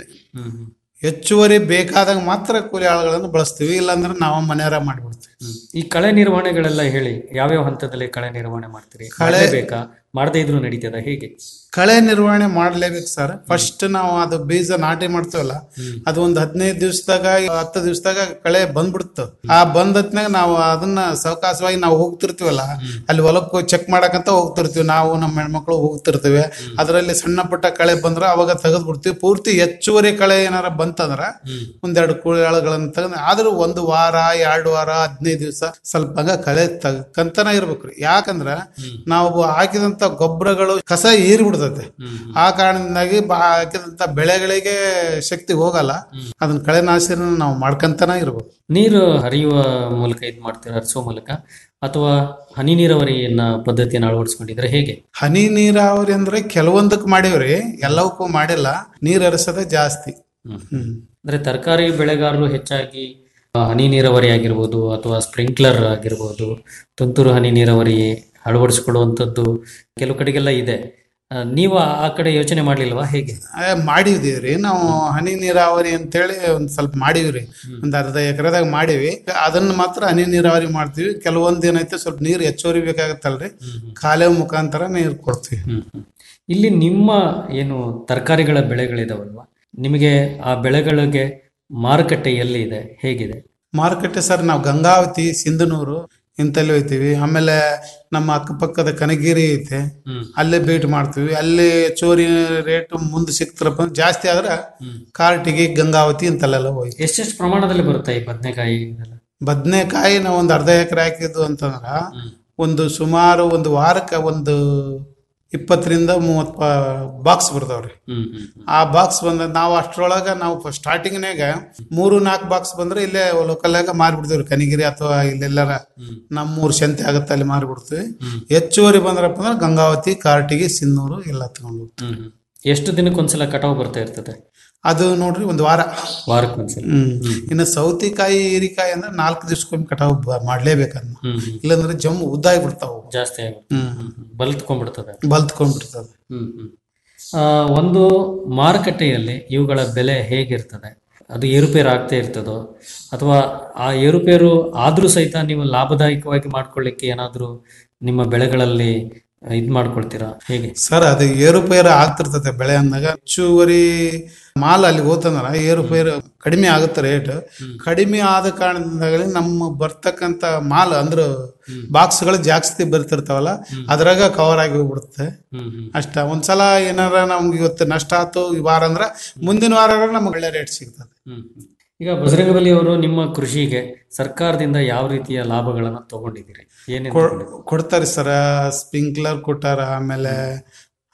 ಹೆಚ್ಚುವರಿ ಬೇಕಾದಾಗ ಮಾತ್ರ ಕೂಲಿ ಆಳುಗಳನ್ನು ಬಳಸ್ತೀವಿ ಇಲ್ಲಾಂದ್ರೆ ನಾವು ಮನೆಯವರ ಮಾಡ್ಬಿಡ್ತೀವಿ ಈ ಕಳೆ ನಿರ್ವಹಣೆಗಳೆಲ್ಲ ಹೇಳಿ ಯಾವ್ಯಾವ ಹಂತದಲ್ಲಿ ಕಳೆ ನಿರ್ವಹಣೆ ಮಾಡ್ತೀರಿ ಕಳೆ ಬೇಕಾ ಮಾಡದೇ ಇದ್ರು ನಡೀತದ ಹೇಗೆ ಕಳೆ ನಿರ್ವಹಣೆ ಮಾಡ್ಲೇಬೇಕು ಸರ್ ಫಸ್ಟ್ ನಾವು ಅದು ಬೀಜ ನಾಟಿ ಮಾಡ್ತೀವಲ್ಲ ಅದು ಒಂದು ಹದಿನೈದು ದಿವಸದಾಗ ಹತ್ತು ದಿವಸದಾಗ ಕಳೆ ಬಂದ್ಬಿಡ್ತು ಆ ಬಂದತ್ನಾಗ ನಾವು ಅದನ್ನ ಸಾವಕಾಶವಾಗಿ ನಾವು ಹೋಗ್ತಿರ್ತೀವಲ್ಲ ಅಲ್ಲಿ ಹೊಲಕ್ಕೆ ಚೆಕ್ ಮಾಡಕಂತ ಹೋಗ್ತಿರ್ತೀವಿ ನಾವು ನಮ್ಮ ಹೆಣ್ಮಕ್ಳು ಹೋಗ್ತಿರ್ತೀವಿ ಅದರಲ್ಲಿ ಸಣ್ಣ ಪುಟ್ಟ ಕಳೆ ಬಂದ್ರೆ ಅವಾಗ ತೆಗೆದು ಬಿಡ್ತೀವಿ ಪೂರ್ತಿ ಹೆಚ್ಚುವರಿ ಕಳೆ ಏನಾರ ಬಂತಂದ್ರ ಒಂದೆರಡು ಕೂಳಿಗಳನ್ನ ತೆಗೆದು ಆದ್ರೂ ಒಂದು ವಾರ ಎರಡು ವಾರ ಹದಿನೈದು ದಿವಸ ಸ್ವಲ್ಪ ಹಂಗ ಕಳೆ ತಗಂತನ ಇರ್ಬೇಕ್ರಿ ಯಾಕಂದ್ರ ನಾವು ಹಾಕಿದಂತ ಗೊಬ್ಬರಗಳು ಕಸ ಹೀರ್ಬಿಡ್ತೈತೆ ಆ ಕಾರಣದಿಂದಾಗಿ ಬಾ- ಹಾಕಿದಂತ ಬೆಳೆಗಳಿಗೆ ಶಕ್ತಿ ಹೋಗಲ್ಲ ಅದನ್ನ ಕಳೆನಾಶನ ನಾವು ಮಾಡ್ಕಂತನ ಇರ್ಬೇಕು ನೀರು ಹರಿಯುವ ಮೂಲಕ ಇದು ಮಾಡ್ತೀರಾ ಹರಿಸುವ ಮೂಲಕ ಅಥವಾ ಹನಿ ನೀರಾವರಿಯನ್ನ ಪದ್ಧತಿಯನ್ನು ಅಳವಡಿಸ್ಕೊಂಡಿದ್ರೆ ಹೇಗೆ ಹನಿ ನೀರಾವರಿ ಅಂದ್ರೆ ಕೆಲವೊಂದಕ್ಕೆ ಮಾಡೀವ್ರಿ ಎಲ್ಲವಕ್ಕೂ ಮಾಡಿಲ್ಲ ನೀರ್ ಹರಿಸೋದೇ ಜಾಸ್ತಿ ಹ್ಮ್ ಅಂದ್ರೆ ತರಕಾರಿ ಬೆಳೆಗಾರರು ಹೆಚ್ಚಾಗಿ ಆ, ಹನಿ ನೀರಾವರಿ ಆಗಿರ್ಬೋದು ಅಥವಾ ಸ್ಪ್ರಿಂಕ್ಲರ್ ಆಗಿರ್ಬೋದು ತುಂತುರು ಹನಿ ನೀರಾವರಿ ಅಳವಡಿಸಿಕೊಳ್ಳುವಂಥದ್ದು ಕೆಲವು ಕಡೆಗೆಲ್ಲ ಇದೆ ಆ, ನೀವು ಆ ಕಡೆ ಯೋಚನೆ ಮಾಡ್ಲಿಲ್ವಾ ಹೇಗೆ ಆ, ಮಾಡಿದೀವ್ರಿ ನಾವು ಹನಿ ನೀರಾವರಿ ಅಂತೇಳಿ ಒಂದ್ ಸ್ವಲ್ಪ ಮಾಡಿವ್ರಿ ಒಂದ್ ಅರ್ಧ ಎಕರೆದಾಗ ಮಾಡೀವಿ ಅದನ್ನ ಮಾತ್ರ ಹನಿ ನೀರಾವರಿ ಮಾಡ್ತೀವಿ ಕೆಲವೊಂದ್ ಏನೈತೆ ಸ್ವಲ್ಪ ನೀರ್ ಹೆಚ್ಚುವರಿ ಬೇಕಾಗತ್ತಲ್ರಿ ಕಾಲುವೆ ಮುಖಾಂತರ ನೀರ್ ಕೊಡ್ತೀವಿ ಇಲ್ಲಿ ನಿಮ್ಮ ಏನು ತರಕಾರಿಗಳ ಬೆಳೆಗಳಿದಾವಲ್ವಾ ನಿಮಗೆ ಆ ಬೆಳೆಗಳಿಗೆ ಮಾರುಕಟ್ಟೆ ಎಲ್ಲಿ ಇದೆ ಹೇಗಿದೆ ಮಾರುಕಟ್ಟೆ ಸರ್ ನಾವು ಗಂಗಾವತಿ ಸಿಂಧನೂರು ಇಂತಲ್ಲಿ ಹೋಯ್ತೀವಿ ಆಮೇಲೆ ನಮ್ಮ ಅಕ್ಕಪಕ್ಕದ ಕನಗಿರಿ ಐತೆ ಅಲ್ಲೇ ಭೇಟಿ ಮಾಡ್ತೀವಿ ಅಲ್ಲಿ ಚೋರಿ ರೇಟ್ ಮುಂದೆ ಸಿಕ್ತಾರಪ್ಪ ಅಂದ್ರೆ ಜಾಸ್ತಿ ಆದ್ರೆ ಕಾರ್ಟಿಗೆ ಗಂಗಾವತಿ ಇಂತಲ್ಲೆಲ್ಲ ಹೋಯ್ತು ಎಷ್ಟೆಷ್ಟು ಪ್ರಮಾಣದಲ್ಲಿ ಬರುತ್ತೆ ಈ ಬದನೆಕಾಯಿ ಇದೆಲ್ಲ ಬದನೆಕಾಯಿ ನಾವು ಒಂದು ಅರ್ಧ ಎಕರೆ ಹಾಕಿದ್ದು ಅಂತಂದ್ರ ಒಂದು ಸುಮಾರು ಒಂದು ವಾರಕ್ಕೆ ಒಂದು ಇಪ್ಪತ್ತರಿಂದ ಮೂವತ್ ಬಾಕ್ಸ್ ಬರ್ತಾವ್ರಿ ಹ್ಮ್ ಹ್ಮ್ ಆ ಬಾಕ್ಸ್ ಬಂದ ನಾವು ಅಷ್ಟ್ರೊಳಗ ನಾವು ಸ್ಟಾರ್ಟಿಂಗ್ನಾಗ ಮೂರು ನಾಲ್ಕು ಬಾಕ್ಸ್ ಬಂದ್ರೆ ಇಲ್ಲೇ ಲೋಕಲ್ನಾಗ ಮಾರ್ಬಿಡ್ತೀವಿ ಕನಿಗಿರಿ ಅಥವಾ ಇಲ್ಲೆಲ್ಲಾರ ನಮ್ಮೂರು ಸಂತೆ ಆಗುತ್ತೆ ಅಲ್ಲಿ ಮಾರ್ಬಿಡ್ತೀವಿ ಹೆಚ್ಚುವರಿ ಬಂದ್ರಪ್ಪ ಅಂದ್ರೆ ಗಂಗಾವತಿ ಕಾರ್ಟಿಗೆ ಸಿನ್ನೂರು ಎಲ್ಲ ತಗೊಂಡು ಹೋಗ್ತೀವಿ. ಹ್ಮ್ ಹ್ಮ್. ಎಷ್ಟು ದಿನಕ್ಕೊಂದ್ಸಲ ಕಟಾವು ಬರ್ತಾ ಇರ್ತದೆ ಅದು ನೋಡ್ರಿ ಒಂದು ವಾರ ವಾರಕ್ಕೊಂದ್ಸಲ ಹ್ಮ್ ಇನ್ನು ಸೌತಿಕಾಯಿ ಹೀರಿಕಾಯಿ ಅಂದ್ರೆ ನಾಲ್ಕು ದಿವ್ಸಕ್ಕೊಮ್ಮೆ ಕಟಾವು ಬ- ಮಾಡ್ಲೇಬೇಕನ್ನ ಹ್ಮ್ ಹ್ಮ್. ಇಲ್ಲಾಂದ್ರೆ ಜಮ್ಮು ಉದ್ದಾಗಿ ಬಿಡ್ತಾವು ಜಾಸ್ತಿ ಆಗುತ್ತೆ ಹ್ಮ್ ಬಲ್ತ್ಕೊಂಡ್ಬಿಡ್ತದೆ ಬಲ್ತ್ಕೊಂಡ್ಬಿಡ್ತದೆ ಹ್ಮ್ ಹ್ಮ್. ಆ, ಒಂದು ಮಾರುಕಟ್ಟೆಯಲ್ಲಿ ಇವುಗಳ ಬೆಲೆ ಹೇಗಿರ್ತದೆ ಅದು ಏರುಪೇರು ಆಗ್ತಾ ಇರ್ತದೋ ಅಥವಾ ಆ ಏರುಪೇರು ಆದ್ರೂ ಸಹಿತ ನೀವು ಲಾಭದಾಯಕವಾಗಿ ಮಾಡ್ಕೊಳ್ಳಿಕ್ಕೆ ಏನಾದ್ರೂ ನಿಮ್ಮ ಬೆಳೆಗಳಲ್ಲಿ ಇದ್ ಮಾಡ್ಕೊಳ್ತೀರಾ ಹೇಗೆ ಸರ್ ಅದು ಏರುಪೇರು ಆಗ್ತಿರ್ತದೆ ಬೆಳೆ ಅಂದಾಗ ಹೆಚ್ಚುವರಿ ಮಾಲ್ ಅಲ್ಲಿ ಹೋತಂದ್ರ ಏರುಪೇರು ಕಡಿಮೆ ಆಗುತ್ತೆ ರೇಟ್ ಕಡಿಮೆ ಆದ ಕಾರಣದಿಂದಾಗಲಿ ನಮ್ಮ ಬರ್ತಕ್ಕಂತ ಮಾಲ್ ಅಂದ್ರ ಬಾಕ್ಸ್ಗಳು ಜಾಸ್ತಿ ಬರ್ತಿರ್ತಾವಲ್ಲ ಅದ್ರಾಗ ಕವರ್ ಆಗಿ ಹೋಗ್ಬಿಡುತ್ತೆ ಹ್ಮ್ ಹ್ಮ್. ಅಷ್ಟ ಒಂದ್ಸಲ ಏನಾರ ನಮ್ಗೆ ಇವತ್ತು ನಷ್ಟ ಆಯ್ತು ಈ ವಾರ ಅಂದ್ರ ಮುಂದಿನ ವಾರ ನಮ್ಗೆ ಒಳ್ಳೆ ರೇಟ್ ಸಿಗ್ತದೆ ಹ್ಮ್ ಹ್ಮ್. ಈಗ ಬಜರಂಗಬಲಿ ಅವರು ನಿಮ್ಮ ಕೃಷಿಗೆ ಸರ್ಕಾರದಿಂದ ಯಾವ ರೀತಿಯ ಲಾಭಗಳನ್ನ ತಗೊಂಡಿದ್ದೀರಿ ಏನೇನು ಕೊ- ಕೊಡ್ತಾರೆ ಸರ್ ಸ್ಪ್ರಿಂಕ್ಲರ್ ಕೊಟ್ಟಾರ ಆಮೇಲೆ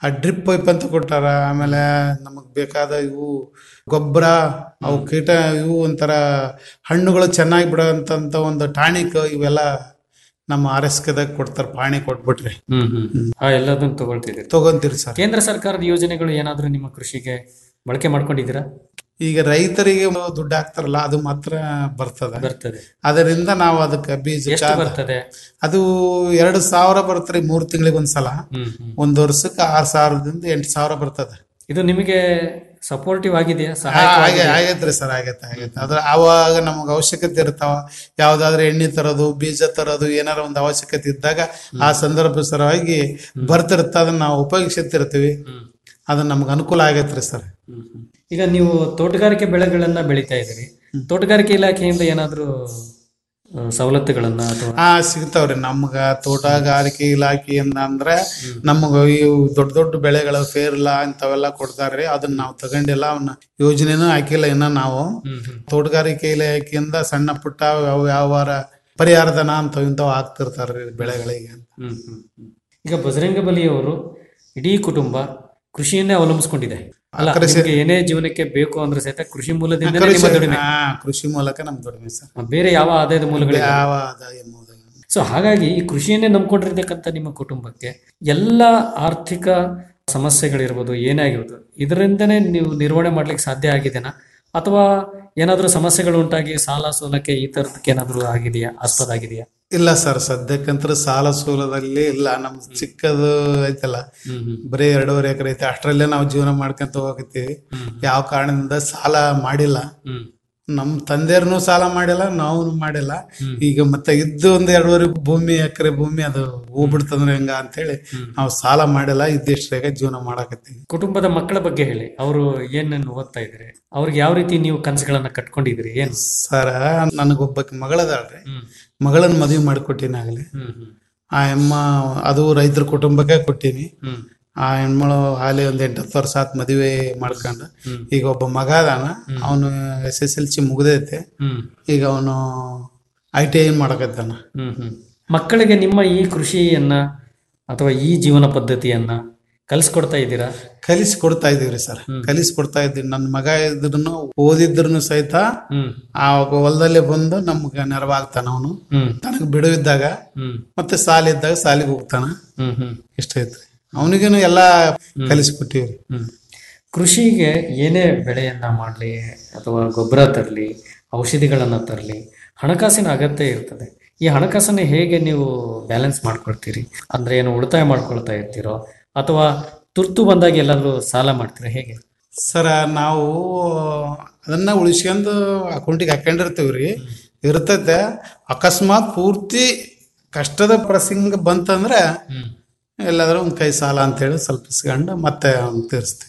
ಆ ಡ್ರಿಪ್ ಪೈಪ್ ಅಂತ ಕೊಟ್ಟಾರ ಆಮೇಲೆ ನಮಗೆ ಬೇಕಾದ ಇವು ಗೊಬ್ಬರ ಅವು ಕೀಟ ಇವು ಒಂಥರ ಹಣ್ಣುಗಳು ಚೆನ್ನಾಗಿ ಬಿಡೋಂಥ ಒಂದು ಟಾನಿಕ್ ಇವೆಲ್ಲ ನಮ್ಮ ಆರ್ ಎಸ್ ಕೆದಾಗ ಕೊಡ್ತಾರೆ ಪಾಣಿ ಕೊಟ್ಬಿಟ್ರಿ ಹ್ಮ್ ಹ್ಮ್ ಆ ಎಲ್ಲದನ್ನು ತಗೊಳ್ತಿದ್ದೀರಿ ತಗೊಂತೀರಿ ಸರ್ ಕೇಂದ್ರ ಸರ್ಕಾರದ ಯೋಜನೆಗಳು ಏನಾದರೂ ನಿಮ್ಮ ಕೃಷಿಗೆ ಬಳಕೆ ಮಾಡ್ಕೊಂಡಿದ್ದೀರಾ ಈಗ ರೈತರಿಗೆ ದುಡ್ಡು ಹಾಕ್ತಾರಲ್ಲ ಅದು ಮಾತ್ರ ಬರ್ತದೆ ಬರ್ತದೆ ಅದರಿಂದ ನಾವು ಅದಕ್ಕೆ ಬೀಜ ಎಷ್ಟು ಬರ್ತದೆ ಅದು ಎರಡು ಸಾವಿರ ಬರ್ತದೆ ಮೂರು ತಿಂಗಳಿಗೆ ಒಂದ್ಸಲ ಹ್ಮ್ ಹ್ಮ್ ಒಂದ್ ವರ್ಷಕ್ಕೆ ಆರು ಸಾವಿರದಿಂದ ಎಂಟು ಸಾವಿರ ಬರ್ತದೆ ಇದು ನಿಮಗೆ ಸಪೋರ್ಟಿವ್ ಆಗಿದೆಯಾ ಆ, ಸಹಾಯ ಹಾಗೆ ಆಗೈತ್ರಿ ಸರ್ ಆಗೈತೆ ಆಗೈತೆ ಅದ್ರ ಅವಾಗ ನಮಗೆ ಅವಶ್ಯಕತೆ ಇರ್ತಾವ ಯಾವ್ದಾದ್ರು ಎಣ್ಣೆ ತರೋದು ಬೀಜ ತರೋದು ಏನಾರ ಒಂದು ಅವಶ್ಯಕತೆ ಇದ್ದಾಗ ಆ ಸಂದರ್ಭ ಸರವಾಗಿ ಬರ್ತಿರ್ತ ಅದನ್ನ ನಾವು ಉಪಯೋಗಿಸುತ್ತಿರ್ತೀವಿ ಅದು ನಮ್ಗೆ ಅನುಕೂಲ ಆಗೈತ್ರಿ ಸರ್ ಈಗ ನೀವು ತೋಟಗಾರಿಕೆ ಬೆಳೆಗಳನ್ನ ಬೆಳೀತಾ ಇದ್ದೀರಿ ತೋಟಗಾರಿಕೆ ಇಲಾಖೆಯಿಂದ ಏನಾದರೂ ಸವಲತ್ತುಗಳನ್ನ ಅಥವಾ ಹಾ ಸಿಗ್ತಾವ್ರಿ ನಮ್ಗ ತೋಟಗಾರಿಕೆ ಇಲಾಖೆಯಿಂದ ಅಂದ್ರೆ ನಮಗ ಇವು ದೊಡ್ಡ ದೊಡ್ಡ ಬೆಳೆಗಳ ಫೇರ್ಲ ಇಂಥವೆಲ್ಲ ಕೊಡ್ತಾರ್ರಿ ಅದನ್ನ ನಾವು ತಗೊಂಡಿಲ್ಲ ಅವನ್ನ ಯೋಜನೆನೂ ಹಾಕಿಲ್ಲ ಇನ್ನ ನಾವು ತೋಟಗಾರಿಕೆ ಇಲಾಖೆಯಿಂದ ಸಣ್ಣ ಪುಟ್ಟ ವ್ಯವ- ವ್ಯವಹಾರ ಪರಿಹಾರಧನ ಅಂತ ಇಂಥವು ಹಾಕ್ತಿರ್ತಾರ್ರಿ ಬೆಳೆಗಳಿಗೆ ಹ್ಮ್ ಹ್ಮ್ ಹ್ಮ್. ಈಗ ಬಜರಂಗ ಬಲಿಯವರು ಇಡೀ ಕುಟುಂಬ ಕೃಷಿಯನ್ನೇ ಅವಲಂಬಿಸ್ಕೊಂಡಿದೆ ಅಲ್ಲ ಕೃಷಿ- ನಿಮ್ಗೆ ಏನೇ ಜೀವನಕ್ಕೆ ಬೇಕು ಅಂದ್ರೆ ಸಹಿತ ಕೃಷಿ ಮೂಲದಿಂದ ಕೃಷಿ- ದುಡಿಮೆ ಹಾ, ಕೃಷಿ ಮೂಲಕ ನಮ್ ದುಡಿಮೆ ಸರ್ ಬೇರೆ ಯಾವ ಆದಾಯದ ಮೂಲಗಳು ಯಾವ ಆದಾಯ ಸೊ ಹಾಗಾಗಿ ಈ ಕೃಷಿಯನ್ನೇ ನಂಬ್ಕೊಂಡಿರ್ತಕ್ಕಂಥ ನಿಮ್ಮ ಕುಟುಂಬಕ್ಕೆ ಎಲ್ಲ ಆರ್ಥಿಕ ಸಮಸ್ಯೆಗಳಿರ್ಬೋದು ಏನೇ ಆಗಿರ್ಬೋದು ಇದರಿಂದನೇ ನೀವು ನಿರ್ವಹಣೆ ಮಾಡ್ಲಿಕ್ಕೆ ಸಾಧ್ಯ ಆಗಿದೆನಾ ಅಥವಾ ಏನಾದರೂ ಸಮಸ್ಯೆಗಳು ಉಂಟಾಗಿ ಸಾಲ ಸೋಲಕ್ಕೆ ಈ ತರದಕ್ಕೆ ಏನಾದರೂ ಆಗಿದೆಯಾ ಆಸ್ಪದ ಆಗಿದೆಯಾ ಇಲ್ಲ ಸರ್ ಸದ್ಯಕ್ಕಂತ್ರ ಸಾಲ ಸೂಲದಲ್ಲಿ ಇಲ್ಲ ನಮ್ದು ಚಿಕ್ಕದು ಐತಲ್ಲ ಬರೀ ಎರಡೂವರೆ ಎಕರೆ ಐತೆ ಅಷ್ಟರಲ್ಲೇ ನಾವು ಜೀವನ ಮಾಡ್ಕೊಂತ ಹೋಗತ್ತೀವಿ ಯಾವ ಕಾರಣದಿಂದ ಸಾಲ ಮಾಡಿಲ್ಲ ನಮ್ ತಂದೆಯರ್ನು ಸಾಲ ಮಾಡಿಲ್ಲ ನಾವು ಮಾಡಿಲ್ಲ ಈಗ ಮತ್ತೆ ಇದ್ದು ಒಂದ್ ಎರಡೂವರೆ ಭೂಮಿ ಎಕರೆ ಭೂಮಿ ಅದು ಹೋಗ್ಬಿಡ್ತಂದ್ರೆ ಹೆಂಗ ಅಂತೇಳಿ ನಾವು ಸಾಲ ಮಾಡಿಲ್ಲ ಇದ್ದಿಷ್ಟಾಗ ಜೀವನ ಮಾಡಾಕತ್ತೀವಿ ಕುಟುಂಬದ ಮಕ್ಕಳ ಬಗ್ಗೆ ಹೇಳಿ ಅವರು ಏನನ್ನು ಓದ್ತಾ ಇದ್ದಾರೆ ಅವ್ರಿಗೆ ಯಾವ ರೀತಿ ನೀವು ಕನಸುಗಳನ್ನ ಕಟ್ಕೊಂಡಿದ್ದೀರಿ ಏನು ಸರ ನನಗೊಬ್ಬಕ್ಕೆ ಮಗಳದಾಳ್ರಿ ಮಗಳನ್ನ ಮದುವೆ ಮಾಡಿಕೊಟ್ಟಿನಿ ಆಗ್ಲಿ ಆ ಅಮ್ಮ ಅದು ರೈತರ ಕುಟುಂಬಕ್ಕೆ ಕೊಟ್ಟೀನಿ ಆ ಹೆಣ್ಮಳು ಹಾಲಿ ಒಂದ್ ಎಂಟತ್ತು ವರ್ಷ ಆತ್ ಮದುವೆ ಮಾಡ್ಕೊಂಡು ಈಗ ಒಬ್ಬ ಮಗ ಅದಾನ ಅವನು ಎಸ್ ಎಸ್ ಎಲ್ ಸಿ ಮುಗ್ದೈತೆ ಹ್ಮ್. ಈಗ ಅವನು ಐ ಟಿ ಐ ಮಾಡಕತ್ತಾನ ಹ್ಮ್ ಹ್ಮ್ ಮಕ್ಕಳಿಗೆ ನಿಮ್ಮ ಈ ಕೃಷಿಯನ್ನ ಅಥವಾ ಈ ಜೀವನ ಪದ್ಧತಿಯನ್ನ ಕಲಿಸ್ಕೊಡ್ತಾ ಇದ್ದೀರಾ ಕಲಿಸಿ ಕೊಡ್ತಾ ಇದೀವ್ರಿ ಸರ್ ಕಲಿಸಿ ಕೊಡ್ತಾ ಇದ್ದೀವಿ ನನ್ನ ಮಗ ಇದ್ರೂ ಓದಿದ್ರು ಸಹಿತ ಆ ಹೊಲದಲ್ಲೇ ಬಂದು ನಮ್ಗೆ ನೆರವಾಗ್ತಾನ ಅವನು ಹ್ಮ್. ತನಗ್ ಬಿಡುವಿದ್ದಾಗ ಹ್ಮ್. ಮತ್ತೆ ಸಾಲ ಇದ್ದಾಗ ಸಾಲಿಗೆ ಹೋಗ್ತಾನ ಹ್ಮ್ ಹ್ಮ್ ಇಷ್ಟ ಐತ್ರಿ ಅವನಿಗೇನು ಎಲ್ಲಾ ಕಲಿಸ್ಕೊಟ್ಟಿವ್ರಿ ಹ್ಮ್. ಕೃಷಿಗೆ ಏನೇ ಬೆಳೆಯನ್ನ ಮಾಡಲಿ ಅಥವಾ ಗೊಬ್ಬರ ತರಲಿ ಔಷಧಿಗಳನ್ನು ತರಲಿ ಹಣಕಾಸಿನ ಅಗತ್ಯ ಇರ್ತದೆ ಈ ಹಣಕಾಸನ್ನ ಹೇಗೆ ನೀವು ಬ್ಯಾಲೆನ್ಸ್ ಮಾಡ್ಕೊಳ್ತೀರಿ ಅಂದ್ರೆ ಏನು ಉಳಿತಾಯ ಮಾಡ್ಕೊಳ್ತಾ ಇರ್ತೀರೋ ಅಥವಾ ತುರ್ತು ಬಂದಾಗ ಎಲ್ಲಾದ್ರೂ ಸಾಲ ಮಾಡ್ತೀರಾ ಹೇಗೆ ಸರ ನಾವು ಅದನ್ನ ಉಳಿಸ್ಕೊಂಡು ಅಕೌಂಟಿಗೆ ಹಾಕೊಂಡಿರ್ತೀವ್ರಿ ಇರ್ತೈತೆ ಅಕಸ್ಮಾತ್ ಪೂರ್ತಿ ಕಷ್ಟದ ಪ್ರಸಂಗ ಬಂತಂದ್ರೆ ಎಲ್ಲಾದ್ರೂ ಒಂದ್ ಕೈ ಸಾಲ ಅಂತೇಳಿ ಸ್ವಲ್ಪ ಇಸ್ಕೊಂಡು ಮತ್ತೆ ಅವ್ನ ತೀರಿಸ್ತೀವಿ